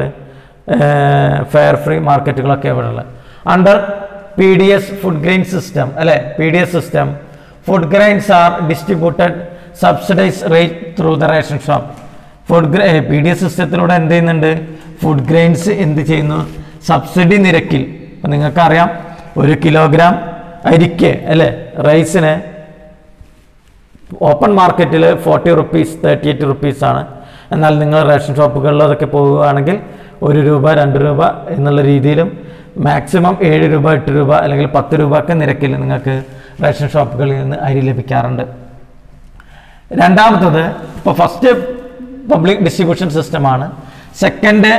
ഫെയർ ഫ്രീ മാർക്കറ്റുകളൊക്കെ ഇവിടെ ഉള്ളത് under P D S food grain system അല്ലെ P D S system food grains are distributed subsidise rate through the ration shop food grain P D S സിസ്റ്റത്തിലൂടെ എന്ത് ചെയ്യുന്നുണ്ട് food grains എന്ത് ചെയ്യുന്നു സബ്സിഡി നിരക്കിൽ ഇപ്പം നിങ്ങൾക്കറിയാം ഒരു കിലോഗ്രാം അരിക്ക് അല്ലേ റൈസിന് ഓപ്പൺ മാർക്കറ്റിൽ ഫോർട്ടി റുപ്പീസ് തേർട്ടി എയ്റ്റ് റുപ്പീസാണ് എന്നാൽ നിങ്ങൾ റേഷൻ ഷോപ്പുകളിലൊക്കെ പോവുകയാണെങ്കിൽ ഒരു രൂപ രണ്ട് രൂപ എന്നുള്ള രീതിയിലും മാക്സിമം ഏഴ് രൂപ എട്ട് രൂപ അല്ലെങ്കിൽ പത്ത് രൂപ ഒക്കെ നിരക്കിൽ നിങ്ങൾക്ക് റേഷൻ ഷോപ്പുകളിൽ നിന്ന് അരി ലഭിക്കാറുണ്ട് രണ്ടാമത്തത് ഇപ്പോൾ ഫസ്റ്റ് പബ്ലിക് ഡിസ്ട്രിബ്യൂഷൻ സിസ്റ്റമാണ് സെക്കൻഡ്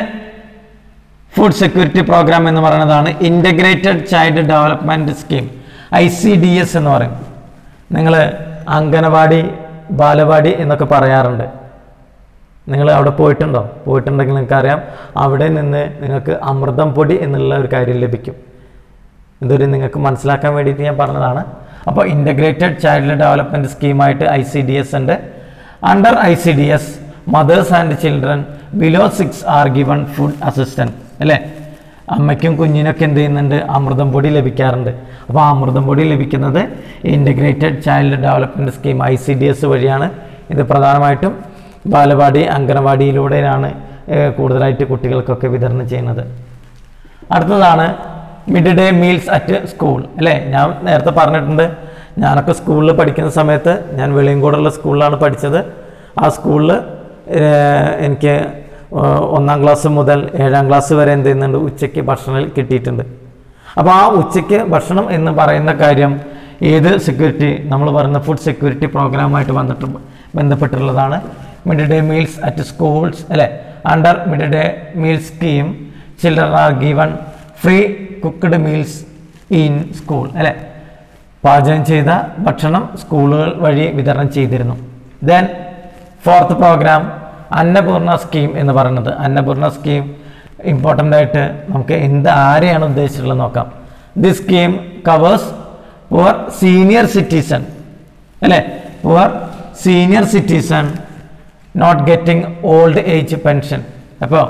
ഫുഡ് സെക്യൂരിറ്റി പ്രോഗ്രാം എന്ന് പറയുന്നതാണ് integrated child development scheme I C D S എന്ന് പറയും നിങ്ങൾ അംഗനവാടി ബാലവാടി എന്നൊക്കെ പറയാറുണ്ട് നിങ്ങൾ അവിടെ പോയിട്ടുണ്ടോ പോയിട്ടുണ്ടെങ്കിൽ നിങ്ങൾക്കറിയാം അവിടെ നിന്ന് നിങ്ങൾക്ക് അമൃതം പൊടി എന്നുള്ള ഒരു കാര്യം ലഭിക്കും ഇതൊരു നിങ്ങൾക്ക് മനസ്സിലാക്കാൻ വേണ്ടിയിട്ട് ഞാൻ പറഞ്ഞതാണ് അപ്പോൾ ഇൻ്റഗ്രേറ്റഡ് ചൈൽഡ് ഡെവലപ്മെൻറ്റ് സ്കീമായിട്ട് ഐ സി ഡി എസ് ഉണ്ട് under I C D S mothers and children below six are given food assistant അല്ലേ അമ്മയ്ക്കും കുഞ്ഞിനൊക്കെ എന്ത് ചെയ്യുന്നുണ്ട് അമൃതം പൊടി ലഭിക്കാറുണ്ട് അപ്പോൾ ആ അമൃതം പൊടി ലഭിക്കുന്നത് integrated child development scheme I C D S വഴിയാണ് ഇത് പ്രധാനമായിട്ടും ബാലവാടി അംഗനവാടിയിലൂടെയാണ് ഏഹ്, കൂടുതലായിട്ട് കുട്ടികൾക്കൊക്കെ വിതരണം ചെയ്യുന്നത് അടുത്തതാണ് mid day meals at school അല്ലേ ഞാൻ നേരത്തെ പറഞ്ഞിട്ടുണ്ട് ഞാനൊക്കെ സ്കൂളിൽ പഠിക്കുന്ന സമയത്ത് ഞാൻ വെളിയങ്കോടുള്ള സ്കൂളിലാണ് പഠിച്ചത് ആ സ്കൂളിൽ എനിക്ക് ഏഹ്, ഒന്നാം ക്ലാസ് മുതൽ ഏഴാം ക്ലാസ് വരെ എന്ത് ചെയ്യുന്നുണ്ട് ഉച്ചയ്ക്ക് ഭക്ഷണം കിട്ടിയിട്ടുണ്ട് അപ്പോൾ ആ ഉച്ചയ്ക്ക് ഭക്ഷണം എന്ന് പറയുന്ന കാര്യം ഏത് സെക്യൂരിറ്റി നമ്മൾ പറയുന്ന ഫുഡ് സെക്യൂരിറ്റി പ്രോഗ്രാമായിട്ട് വന്നിട്ട് ബന്ധപ്പെട്ടുള്ളതാണ് mid day meals at schools അല്ലേ under mid day meal scheme children are given free cooked meals in school അല്ലേ പാചകം ചെയ്ത ഭക്ഷണം സ്കൂളുകൾ വഴി വിതരണം ചെയ്തിരുന്നു then fourth programme Annapurna scheme എന്ന് പറയുന്നത് അന്നപൂർണ സ്കീം ഇമ്പോർട്ടൻ്റ് ആയിട്ട് നമുക്ക് എന്ത് ആരെയാണ് ഉദ്ദേശിച്ചിട്ടുള്ളത് നോക്കാം this scheme covers poor senior citizen അല്ലേ poor senior citizen not getting old age pension അപ്പോൾ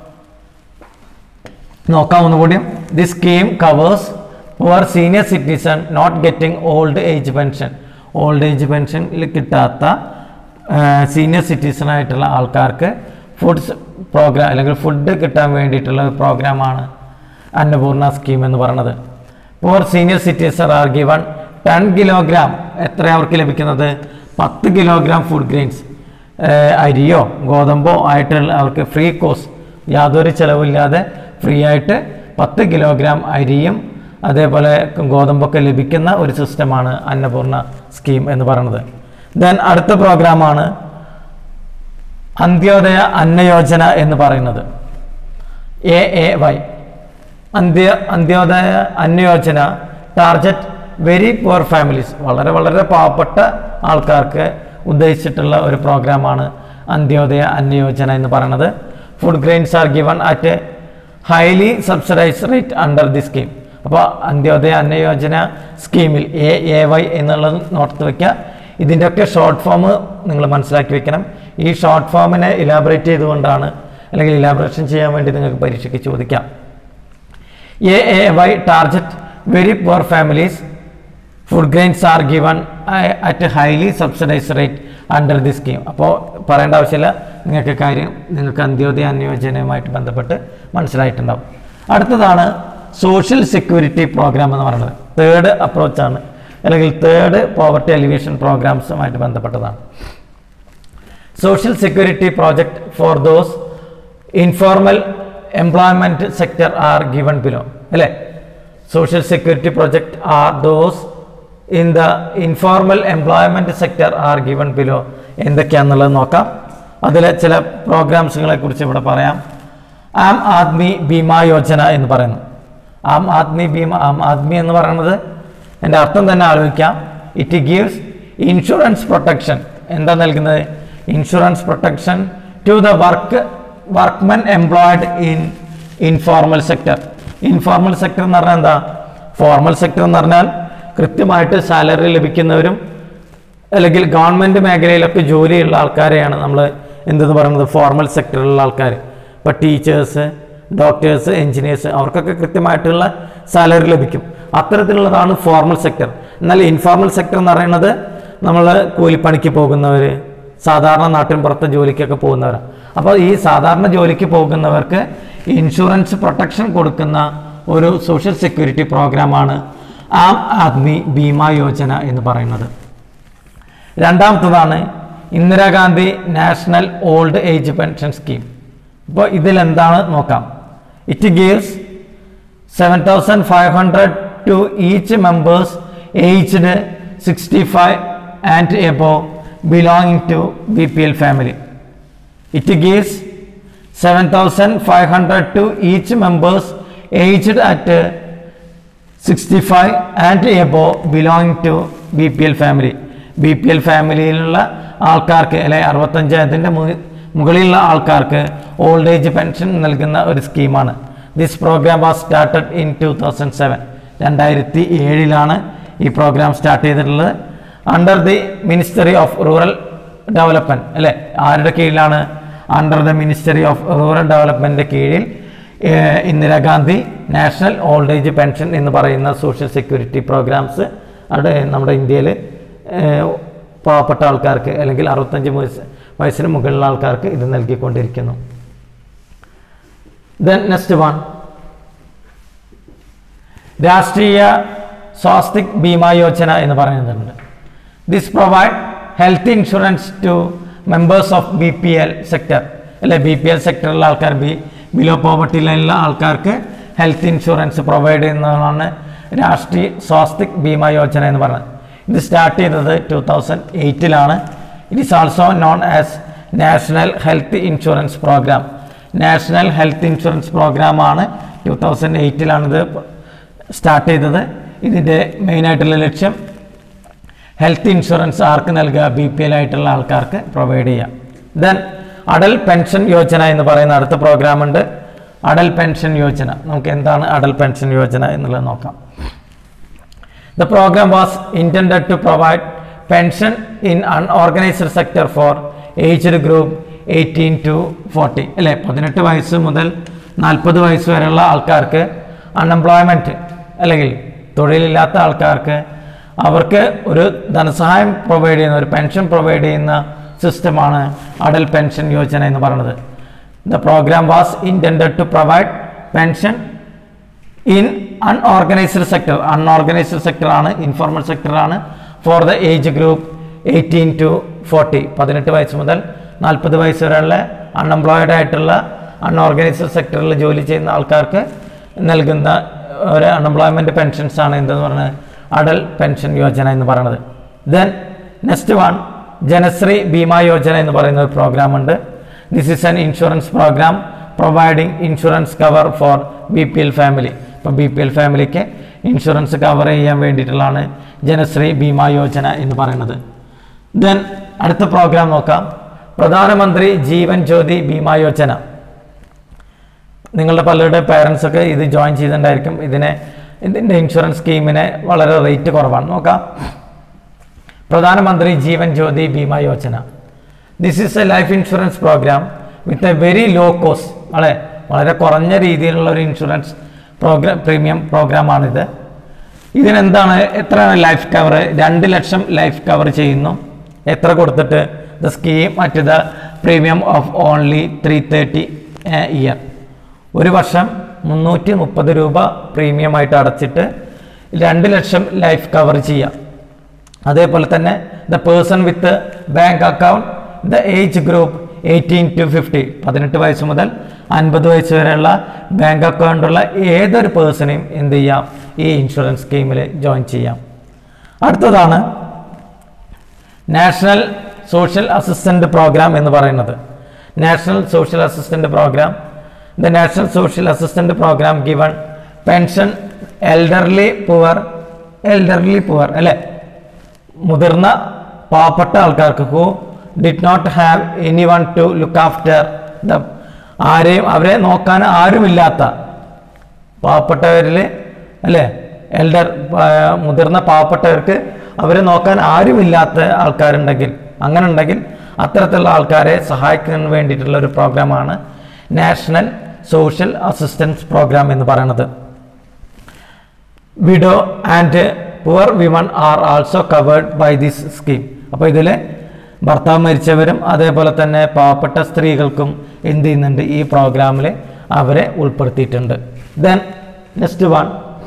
നോക്കാം ഒന്നുകൂടി the scheme covers poor senior citizen not getting old age pension old age പെൻഷനിൽ കിട്ടാത്ത സീനിയർ സിറ്റിസൺ ആയിട്ടുള്ള ആൾക്കാർക്ക് ഫുഡ്സ് പ്രോഗ്രാം അല്ലെങ്കിൽ food കിട്ടാൻ വേണ്ടിയിട്ടുള്ള ഒരു പ്രോഗ്രാമാണ് അന്നപൂർണ സ്കീം എന്ന് പറയുന്നത് poor senior citizen are given ten kilogram എത്ര അവർക്ക് ലഭിക്കുന്നത് പത്ത് കിലോഗ്രാം ഫുഡ് ഗ്രെയിൻസ് അരിയോ ഗോതമ്പോ ആയിട്ടുള്ള അവർക്ക് ഫ്രീ കോസ്റ്റ് യാതൊരു ചിലവില്ലാതെ ഫ്രീ ആയിട്ട് പത്ത് കിലോഗ്രാം അരിയും അതേപോലെ ഗോതമ്പൊക്കെ ലഭിക്കുന്ന ഒരു സിസ്റ്റമാണ് അന്നപൂർണ സ്കീം എന്ന് പറയുന്നത് ദെൻ അടുത്ത പ്രോഗ്രാമാണ് അന്ത്യോദയ അന്നയോജന എന്ന് പറയുന്നത് എ എ വൈ അന്ത്യ Antyodaya Anna Yojana target very poor families വളരെ വളരെ പാവപ്പെട്ട ആൾക്കാർക്ക് ഉദ്ദേശിച്ചിട്ടുള്ള ഒരു പ്രോഗ്രാമാണ് അന്ത്യോദയ അന്നയോജന എന്ന് പറയുന്നത് food grains are given at highly subsidise rate under the scheme അപ്പോൾ അന്ത്യോദയ അന്നയോജന സ്കീമിൽ എ എ വൈ എന്നുള്ളത് നോട്ട് വയ്ക്കുക ഇതിൻ്റെയൊക്കെ ഷോർട്ട് ഫോം നിങ്ങൾ മനസ്സിലാക്കി വെക്കണം ഈ ഷോർട്ട് ഫോമിനെ ഇലാബറേറ്റ് ചെയ്തുകൊണ്ടാണ് അല്ലെങ്കിൽ ഇലാബറേഷൻ ചെയ്യാൻ വേണ്ടി നിങ്ങൾക്ക് പരീക്ഷയ്ക്ക് ചോദിക്കാം A A Y target very poor families food grains are given at highly subsidise rate under the scheme അപ്പോൾ പറയേണ്ട ആവശ്യമില്ല നിങ്ങൾക്ക് കാര്യം നിങ്ങൾക്ക് അന്ത്യോദയ അന്യോജനയുമായിട്ട് ബന്ധപ്പെട്ട് മനസ്സിലായിട്ടുണ്ടാവും അടുത്തതാണ് സോഷ്യൽ സെക്യൂരിറ്റി പ്രോഗ്രാം എന്ന് പറയുന്നത് തേർഡ് അപ്രോച്ചാണ് അല്ലെങ്കിൽ തേർഡ് പോവർട്ടി അലിവേഷൻ പ്രോഗ്രാംസുമായിട്ട് ബന്ധപ്പെട്ടതാണ് social security project for those informal employment sector are given below അല്ലേ social security project are those in the informal employment sector are given below എന്തൊക്കെയാണെന്നുള്ളത് നോക്കാം അതിലെ ചില പ്രോഗ്രാംസുകളെ കുറിച്ച് ഇവിടെ പറയാം ആം ആദ്മി ബീമാ യോജന എന്ന് പറയുന്നു ആം ആദ്മി ബീമ ആം ആദ്മി എന്ന് പറയുന്നത് എൻ്റെ അർത്ഥം തന്നെ ആലോചിക്കാം ഇറ്റ് ഗീവ്സ് ഇൻഷുറൻസ് പ്രൊട്ടക്ഷൻ എന്താ നൽകുന്നത് insurance protection to the work workmen employed in informal sector informal sector എന്ന് പറഞ്ഞാൽ എന്താ ഫോർമൽ സെക്ടർ എന്ന് പറഞ്ഞാൽ കൃത്യമായിട്ട് സാലറി ലഭിക്കുന്നവരും അല്ലെങ്കിൽ ഗവൺമെൻറ് മേഖലയിലൊക്കെ ജോലിയുള്ള ആൾക്കാരെയാണ് നമ്മൾ എന്തെന്ന് പറയുന്നത് ഫോർമൽ സെക്ടറിലുള്ള ആൾക്കാർ ഇപ്പോൾ ടീച്ചേഴ്സ് ഡോക്ടേഴ്സ് എഞ്ചിനീയേഴ്സ് അവർക്കൊക്കെ കൃത്യമായിട്ടുള്ള സാലറി ലഭിക്കും അത്തരത്തിലുള്ളതാണ് ഫോർമൽ സെക്ടർ എന്നാൽ ഇൻഫോർമൽ സെക്ടർ എന്ന് പറയുന്നത് നമ്മൾ കൂലിപ്പണിക്ക് പോകുന്നവർ സാധാരണ നാട്ടിൻ പുറത്തെ ജോലിക്കൊക്കെ പോകുന്നവരാണ് അപ്പോൾ ഈ സാധാരണ ജോലിക്ക് പോകുന്നവർക്ക് ഇൻഷുറൻസ് പ്രൊട്ടക്ഷൻ കൊടുക്കുന്ന ഒരു സോഷ്യൽ സെക്യൂരിറ്റി പ്രോഗ്രാമാണ് ആം ആദ്മി ബീമാ യോജന എന്ന് പറയുന്നത് രണ്ടാമത്തതാണ് Indira Gandhi national old age pension scheme ഇപ്പോൾ ഇതിൽ എന്താണ് നോക്കാം it gives seven thousand five hundred to each members aged sixty five and above belonging to B P L family it gives seven thousand five hundred to each members aged at sixty five and above belonging to B P L family B P L ഫാമിലിയിലുള്ള ആൾക്കാർക്ക് അല്ലെ അറുപത്തഞ്ച് അതിൻ്റെ മുകളിലുള്ള ആൾക്കാർക്ക് old age pension നൽകുന്ന ഒരു സ്കീമാണ് this programme was started in two thousand seven രണ്ടായിരത്തി ഏഴിലാണ് ഈ പ്രോഗ്രാം സ്റ്റാർട്ട് ചെയ്തിട്ടുള്ളത് under the ministry of rural development അല്ലേ ആരുടെ കീഴിലാണ് under the ministry of rural ഡെവലപ്മെൻറ്റിൻ്റെ കീഴിൽ ഏഹ് Indira Gandhi national old age pension എന്ന് പറയുന്ന സോഷ്യൽ സെക്യൂരിറ്റി പ്രോഗ്രാംസ് അവിടെ നമ്മുടെ ഇന്ത്യയിൽ പാവപ്പെട്ട ആൾക്കാർക്ക് അല്ലെങ്കിൽ അറുപത്തഞ്ച് വയസ്സ് വയസ്സിന് മുകളിലുള്ള ആൾക്കാർക്ക് ഇത് നൽകിക്കൊണ്ടിരിക്കുന്നു ദെൻ നെക്സ്റ്റ് വൺ രാഷ്ട്രീയ സ്വാസ്ഥിക് ബീമാ യോജന എന്ന് പറയുന്നുണ്ട് this provide health insurance to members of B P L sector അല്ലെ ബി പി എൽ സെക്ടറിലുള്ള ആൾക്കാർ ബി ബിലോ പോവർട്ടി ലൈനിലുള്ള ആൾക്കാർക്ക് ഹെൽത്ത് ഇൻഷുറൻസ് പ്രൊവൈഡ് ചെയ്യുന്നതാണ് രാഷ്ട്രീയ സ്വാസ്ഥിക് ബീമാ യോജന എന്ന് പറയുന്നത് ഇത് സ്റ്റാർട്ട് ചെയ്തത് ടു തൗസൻഡ് എയ്റ്റിലാണ് it is also known as national health insurance programme national health insurance പ്രോഗ്രാമാണ് ടു തൗസൻഡ് എയ്റ്റിലാണിത് സ്റ്റാർട്ട് ചെയ്തത് ഇതിൻ്റെ മെയിനായിട്ടുള്ള ലക്ഷ്യം ഹെൽത്ത് ഇൻഷുറൻസ് ആർക്ക് നൽകുക ബി പി എൽ ആയിട്ടുള്ള ആൾക്കാർക്ക് പ്രൊവൈഡ് ചെയ്യാം ദെൻ അടൽ പെൻഷൻ യോജന എന്ന് പറയുന്ന അടുത്ത പ്രോഗ്രാം ഉണ്ട് അടൽ പെൻഷൻ യോജന നമുക്ക് എന്താണ് അടൽ പെൻഷൻ യോജന എന്നുള്ളത് നോക്കാം The program was intended to provide pension in unorganized sector for aged group 18 to 40 അല്ലേ പതിനെട്ട് വയസ്സ് മുതൽ നാൽപ്പത് വയസ്സ് വരെയുള്ള ആൾക്കാർക്ക് അൺഎംപ്ലോയ്മെൻറ്റ് അല്ലെങ്കിൽ തൊഴിലില്ലാത്ത ആൾക്കാർക്ക് അവർക്ക് ഒരു ധനസഹായം പ്രൊവൈഡ് ചെയ്യുന്ന ഒരു പെൻഷൻ പ്രൊവൈഡ് ചെയ്യുന്ന സിസ്റ്റമാണ് അടൽ പെൻഷൻ യോജന എന്ന് പറയുന്നത് the programme was intended to provide pension in unorganised sector unorganised sector ആണ് ഇൻഫോർമൽ സെക്ടർ ആണ് for the age group eighteen to forty പതിനെട്ട് വയസ്സ് മുതൽ നാൽപ്പത് വയസ്സ് വരെയുള്ള അൺഎംപ്ലോയിഡ് ആയിട്ടുള്ള അൺഓർഗനൈസ്ഡ് സെക്ടറിൽ ജോലി ചെയ്യുന്ന ആൾക്കാർക്ക് നൽകുന്ന ഒരു അൺഎംപ്ലോയ്മെൻറ്റ് പെൻഷൻസ് ആണ് എന്തെന്ന് പറയുന്നത് അടൽ പെൻഷൻ യോജന എന്ന് പറയുന്നത് then next one Janashree Bima Yojana എന്ന് പറയുന്ന ഒരു പ്രോഗ്രാം ഉണ്ട് this is an insurance program providing insurance cover for B P L family ഇപ്പം ബി പി എൽ ഫാമിലിക്ക് ഇൻഷുറൻസ് കവർ ചെയ്യാൻ വേണ്ടിയിട്ടുള്ളതാണ് ജനശ്രീ ബീമാ യോജന എന്ന് പറയുന്നത് ദെൻ അടുത്ത പ്രോഗ്രാം നോക്കാം പ്രധാനമന്ത്രി ജീവൻ ജ്യോതി ബീമാ യോജന നിങ്ങളുടെ പലരുടെ പേരൻസ് ഒക്കെ ഇത് ജോയിൻ ചെയ്തിട്ടുണ്ടായിരിക്കും ഇതിനെ ഇതിൻ്റെ ഇൻഷുറൻസ് സ്കീമിന് വളരെ റേറ്റ് കുറവാണ് നോക്കാം Pradhan Mantri Jeevan Jyoti Bima Yojana this is a life insurance program with a very low cost വളരെ വളരെ കുറഞ്ഞ രീതിയിലുള്ള ഒരു ഇൻഷുറൻസ് പ്രോഗ്രാം പ്രീമിയം പ്രോഗ്രാമാണിത് ഇതിനെന്താണ് എത്രയാണ് ലൈഫ് കവർ രണ്ട് ലക്ഷം ലൈഫ് കവർ ചെയ്യുന്നു എത്ര കൊടുത്തിട്ട് the scheme at the premium of only three thirty year ഒരു വർഷം മുന്നൂറ്റി മുപ്പത് രൂപ പ്രീമിയമായിട്ട് അടച്ചിട്ട് രണ്ട് ലക്ഷം ലൈഫ് കവർ ചെയ്യാം അതേപോലെ തന്നെ the person with bank account the age group eighteen to fifty പതിനെട്ട് വയസ്സ് മുതൽ അൻപത് വയസ്സ് വരെയുള്ള ബാങ്ക് അക്കൗണ്ടുള്ള ഏതൊരു പേഴ്സണെയും എന്ത് ചെയ്യാം ഈ ഇൻഷുറൻസ് സ്കീമിൽ ജോയിൻ ചെയ്യാം അടുത്തതാണ് നാഷണൽ സോഷ്യൽ അസിസ്റ്റൻ്റ് പ്രോഗ്രാം എന്ന് പറയുന്നത് national social assistant program the national social assistant program given pension elderly poor elderly poor അല്ലേ മുതിർന്ന പാവപ്പെട്ട ആൾക്കാർക്ക് who did not have any one to look after the ആരെയും അവരെ നോക്കാൻ ആരുമില്ലാത്ത പാവപ്പെട്ടവരിൽ അല്ലേ എൽഡർ മുതിർന്ന പാവപ്പെട്ടവർക്ക് അവരെ നോക്കാൻ ആരുമില്ലാത്ത ആൾക്കാരുണ്ടെങ്കിൽ അങ്ങനെ ഉണ്ടെങ്കിൽ അത്തരത്തിലുള്ള ആൾക്കാരെ സഹായിക്കുന്നതിന് വേണ്ടിയിട്ടുള്ള ഒരു പ്രോഗ്രാമാണ് നാഷണൽ സോഷ്യൽ അസിസ്റ്റൻസ് പ്രോഗ്രാം എന്ന് പറയുന്നത് widow and poor women are also covered by this scheme അപ്പോൾ ഇതിൽ ഭർത്താവ് മരിച്ചവരും അതേപോലെ തന്നെ പാവപ്പെട്ട സ്ത്രീകൾക്കും എന്ത് ചെയ്യുന്നുണ്ട് ഈ പ്രോഗ്രാമിൽ അവരെ ഉൾപ്പെടുത്തിയിട്ടുണ്ട് then next one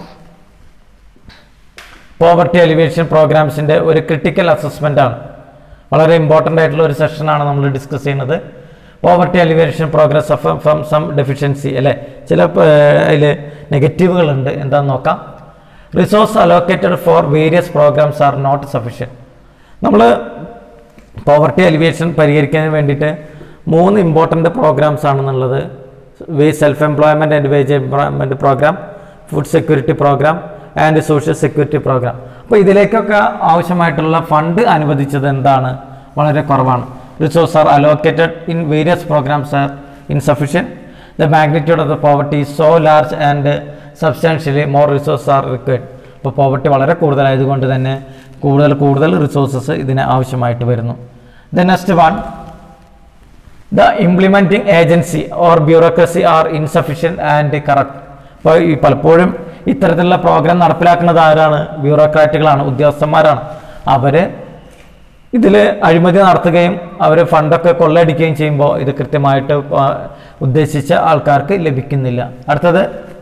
poverty elevation പ്രോഗ്രാംസിൻ്റെ ഒരു ക്രിട്ടിക്കൽ അസസ്മെൻ്റ് ആണ് വളരെ ഇമ്പോർട്ടൻ്റ് ആയിട്ടുള്ള ഒരു സെഷനാണ് നമ്മൾ ഡിസ്കസ് ചെയ്യുന്നത് poverty elevation progress of from some deficiency അല്ലേ ചില അതിൽ നെഗറ്റീവുകളുണ്ട് എന്താണെന്ന് നോക്കാം resource allocated for various programs are not sufficient നമ്മൾ പോവർട്ടി എലിവേഷൻ പരിഹരിക്കുന്നതിന് വേണ്ടിയിട്ട് മൂന്ന് ഇമ്പോർട്ടൻ്റ് പ്രോഗ്രാംസ് ആണെന്നുള്ളത് way self employment and wage employment programme food security program and social security program അപ്പോൾ ഇതിലേക്കൊക്കെ ആവശ്യമായിട്ടുള്ള ഫണ്ട് അനുവദിച്ചത് എന്താണ് വളരെ കുറവാണ് resource are allocated in various programs are insufficient the magnitude of the poverty so large and substantially more resource are required ഇപ്പോൾ poverty വളരെ കൂടുതലായതുകൊണ്ട് തന്നെ കൂടുതൽ കൂടുതൽ റിസോഴ്സസ് ഇതിന് ആവശ്യമായിട്ട് വരുന്നു the next one the implementing agency or bureaucracy are insufficient and correct ഇപ്പോൾ ഈ പലപ്പോഴും ഇത്തരത്തിലുള്ള പ്രോഗ്രാം നടപ്പിലാക്കുന്നത് ആരാണ് ബ്യൂറോക്രാറ്റുകളാണ് ഉദ്യോഗസ്ഥന്മാരാണ് അവർ ഇതിൽ അഴിമതി നടത്തുകയും അവർ ഫണ്ടൊക്കെ കൊള്ളയടിക്കുകയും ചെയ്യുമ്പോൾ ഇത് കൃത്യമായിട്ട് ആ, ഉദ്ദേശിച്ച ആൾക്കാർക്ക് ലഭിക്കുന്നില്ല അടുത്തത്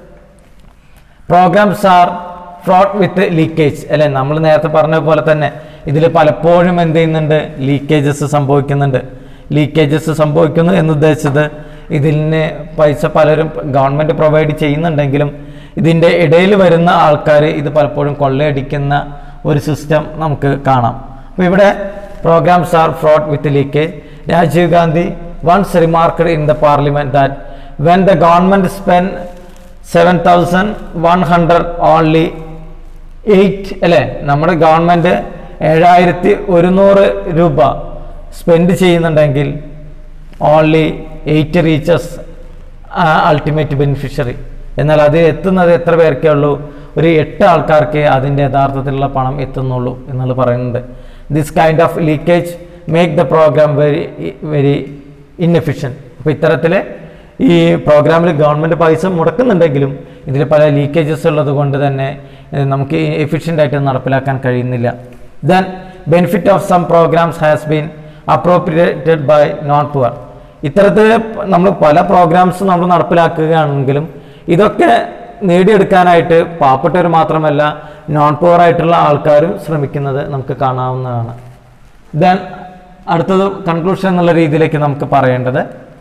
programs are fraud with leakage അല്ലെ നമ്മൾ നേരത്തെ പറഞ്ഞ പോലെ തന്നെ ഇതിൽ പലപ്പോഴും എന്ത് ചെയ്യുന്നുണ്ട് ലീക്കേജസ് സംഭവിക്കുന്നുണ്ട് ലീക്കേജസ് സംഭവിക്കുന്നു എന്നുദ്ദേശിച്ചത് ഇതിന് പൈസ പലരും ഗവൺമെൻറ് പ്രൊവൈഡ് ചെയ്യുന്നുണ്ടെങ്കിലും ഇതിൻ്റെ ഇടയിൽ വരുന്ന ആൾക്കാർ ഇത് പലപ്പോഴും കൊള്ളയടിക്കുന്ന ഒരു സിസ്റ്റം നമുക്ക് കാണാം അപ്പോൾ ഇവിടെ programs are fraud with leakage Rajiv Gandhi once remarked in the parliament that when the government spend seven thousand one hundred only eight അല്ലേ നമ്മുടെ ഗവൺമെൻറ് ഏഴായിരത്തി ഒരുന്നൂറ് രൂപ സ്പെൻഡ് ചെയ്യുന്നുണ്ടെങ്കിൽ only eight reaches ultimate beneficiary എന്നാൽ അത് എത്തുന്നത് എത്ര പേർക്കേ ഉള്ളൂ ഒരു എട്ട് ആൾക്കാർക്ക് അതിൻ്റെ യഥാർത്ഥത്തിലുള്ള പണം എത്തുന്നുള്ളൂ എന്നുള്ളത് പറയുന്നുണ്ട് this kind of leakage make the program very very inefficient അപ്പോൾ ഇത്തരത്തിൽ ഈ പ്രോഗ്രാമിൽ ഗവൺമെൻറ് പൈസ മുടക്കുന്നുണ്ടെങ്കിലും ഇതിൽ പല ലീക്കേജസ് ഉള്ളത് കൊണ്ട് തന്നെ ഏഹ്, നമുക്ക് എഫിഷ്യൻ്റ് ആയിട്ട് നടപ്പിലാക്കാൻ കഴിയുന്നില്ല then benefit of some programs has been appropriated by non poor ഇത്തരത്തിൽ നമ്മൾ പല പ്രോഗ്രാംസ് നമ്മൾ നടപ്പിലാക്കുകയാണെങ്കിലും ഇതൊക്കെ നേടിയെടുക്കാനായിട്ട് പാവപ്പെട്ടവർ മാത്രമല്ല നോൺ പുവർ ആയിട്ടുള്ള ആൾക്കാരും ശ്രമിക്കുന്നത് നമുക്ക് കാണാവുന്നതാണ് ദെൻ അടുത്തത് കൺക്ലൂഷൻ എന്നുള്ള രീതിയിലേക്ക് നമുക്ക് പറയേണ്ടത്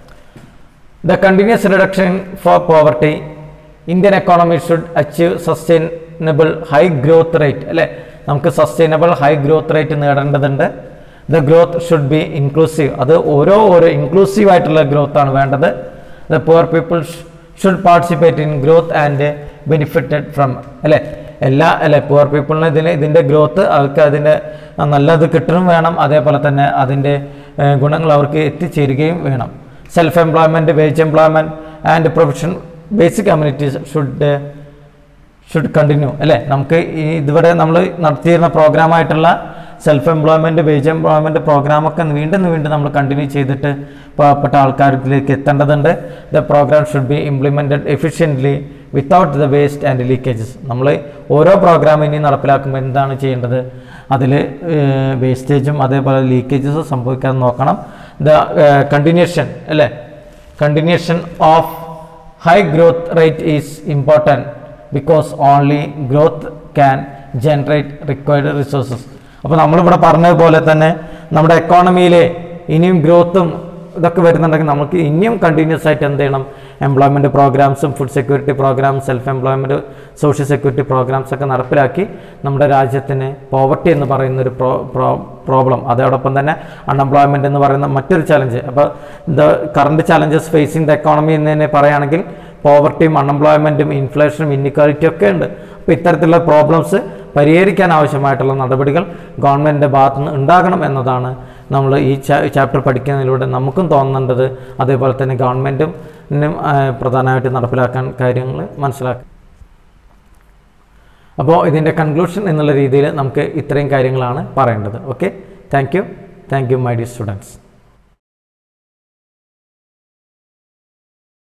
the continuous reduction for poverty Indian economy should achieve sustainable high growth rate അല്ലേ നമുക്ക് സസ്റ്റൈനബിൾ ഹൈ ഗ്രോത്ത് റേറ്റ് നേടേണ്ടതുണ്ട് the growth should be inclusive അത് ഓരോ ഓരോ ഇൻക്ലൂസീവ് ആയിട്ടുള്ള ഗ്രോത്ത് ആണ് വേണ്ടത് the poor people should participate in growth and benefited from അല്ലേ എല്ലാ അല്ലെ പുവർ പീപ്പിളിന് ഇതിന് ഇതിൻ്റെ ഗ്രോത്ത് അവർക്ക് അതിൻ്റെ നല്ലത് കിട്ടണം വേണം അതേപോലെ തന്നെ അതിൻ്റെ ഏഹ്, ഗുണങ്ങൾ അവർക്ക് എത്തിച്ചേരുകയും വേണം self employment wage employment and profession basic communities should should continue അല്ലേ നമുക്ക് ഈ ഇതുവരെ നമ്മൾ നടത്തിയിരുന്ന പ്രോഗ്രാമായിട്ടുള്ള സെൽഫ് എംപ്ലോയ്മെൻറ്റ് വേജ് എംപ്ലോയ്മെൻറ്റ് പ്രോഗ്രാമൊക്കെ വീണ്ടും വീണ്ടും നമ്മൾ കണ്ടിന്യൂ ചെയ്തിട്ട് പാവപ്പെട്ട ആൾക്കാരിലേക്ക് എത്തേണ്ടതുണ്ട് the program should be implemented efficiently without the waste and leakages നമ്മൾ ഓരോ പ്രോഗ്രാം ഇനി നടപ്പിലാക്കുമ്പോൾ എന്താണ് ചെയ്യേണ്ടത് അതിൽ വേസ്റ്റേജും അതേപോലെ ലീക്കേജസും സംഭവിക്കാതെ നോക്കണം ദ കണ്ടിന്യൂഷൻ അല്ലേ continuation of high growth rate is important because only growth can generate required resources അപ്പോൾ നമ്മളിവിടെ പറഞ്ഞതുപോലെ തന്നെ നമ്മുടെ എക്കോണമിയിലെ ഇനിയും ഗ്രോത്തും ഇതൊക്കെ വരുന്നുണ്ടെങ്കിൽ നമുക്ക് ഇനിയും കണ്ടിന്യൂസ് ആയിട്ട് എന്ത് ചെയ്യണം എംപ്ലോയ്മെൻറ്റ് പ്രോഗ്രാംസും food security program self employment social security programs ഒക്കെ നടപ്പിലാക്കി നമ്മുടെ രാജ്യത്തിന് പോവർട്ടി എന്ന് പറയുന്ന ഒരു പ്രോ പ്രോ പ്രോബ്ലം അതോടൊപ്പം തന്നെ അൺഎംപ്ലോയ്മെൻറ്റ് എന്ന് പറയുന്ന മറ്റൊരു ചലഞ്ച് അപ്പോൾ the current challenges facing the economy എന്ന് തന്നെ പറയുകയാണെങ്കിൽ പോവർട്ടിയും അൺഎംപ്ലോയ്മെൻറ്റും ഇൻഫ്ലേഷനും ഇന്നിക്വാലിറ്റി ഒക്കെ ഉണ്ട് അപ്പോൾ ഇത്തരത്തിലുള്ള പ്രോബ്ലംസ് പരിഹരിക്കാൻ ആവശ്യമായിട്ടുള്ള നടപടികൾ ഗവൺമെൻറ്റിൻ്റെ ഭാഗത്തു നിന്ന് ഉണ്ടാകണം എന്നതാണ് നമ്മൾ ഈ ചാപ്റ്റർ പഠിക്കുന്നതിലൂടെ നമുക്കും തോന്നേണ്ടത് അതേപോലെ തന്നെ ഗവൺമെൻറ്റും പ്രധാനമായിട്ട് നടപ്പിലാക്കാൻ കാര്യങ്ങൾ മനസ്സിലാക്കുക അപ്പോൾ ഇതിൻ്റെ കൺക്ലൂഷൻ എന്നുള്ള രീതിയിൽ നമുക്ക് ഇത്രയും കാര്യങ്ങളാണ് പറയേണ്ടത് okay thank you thank you my dear students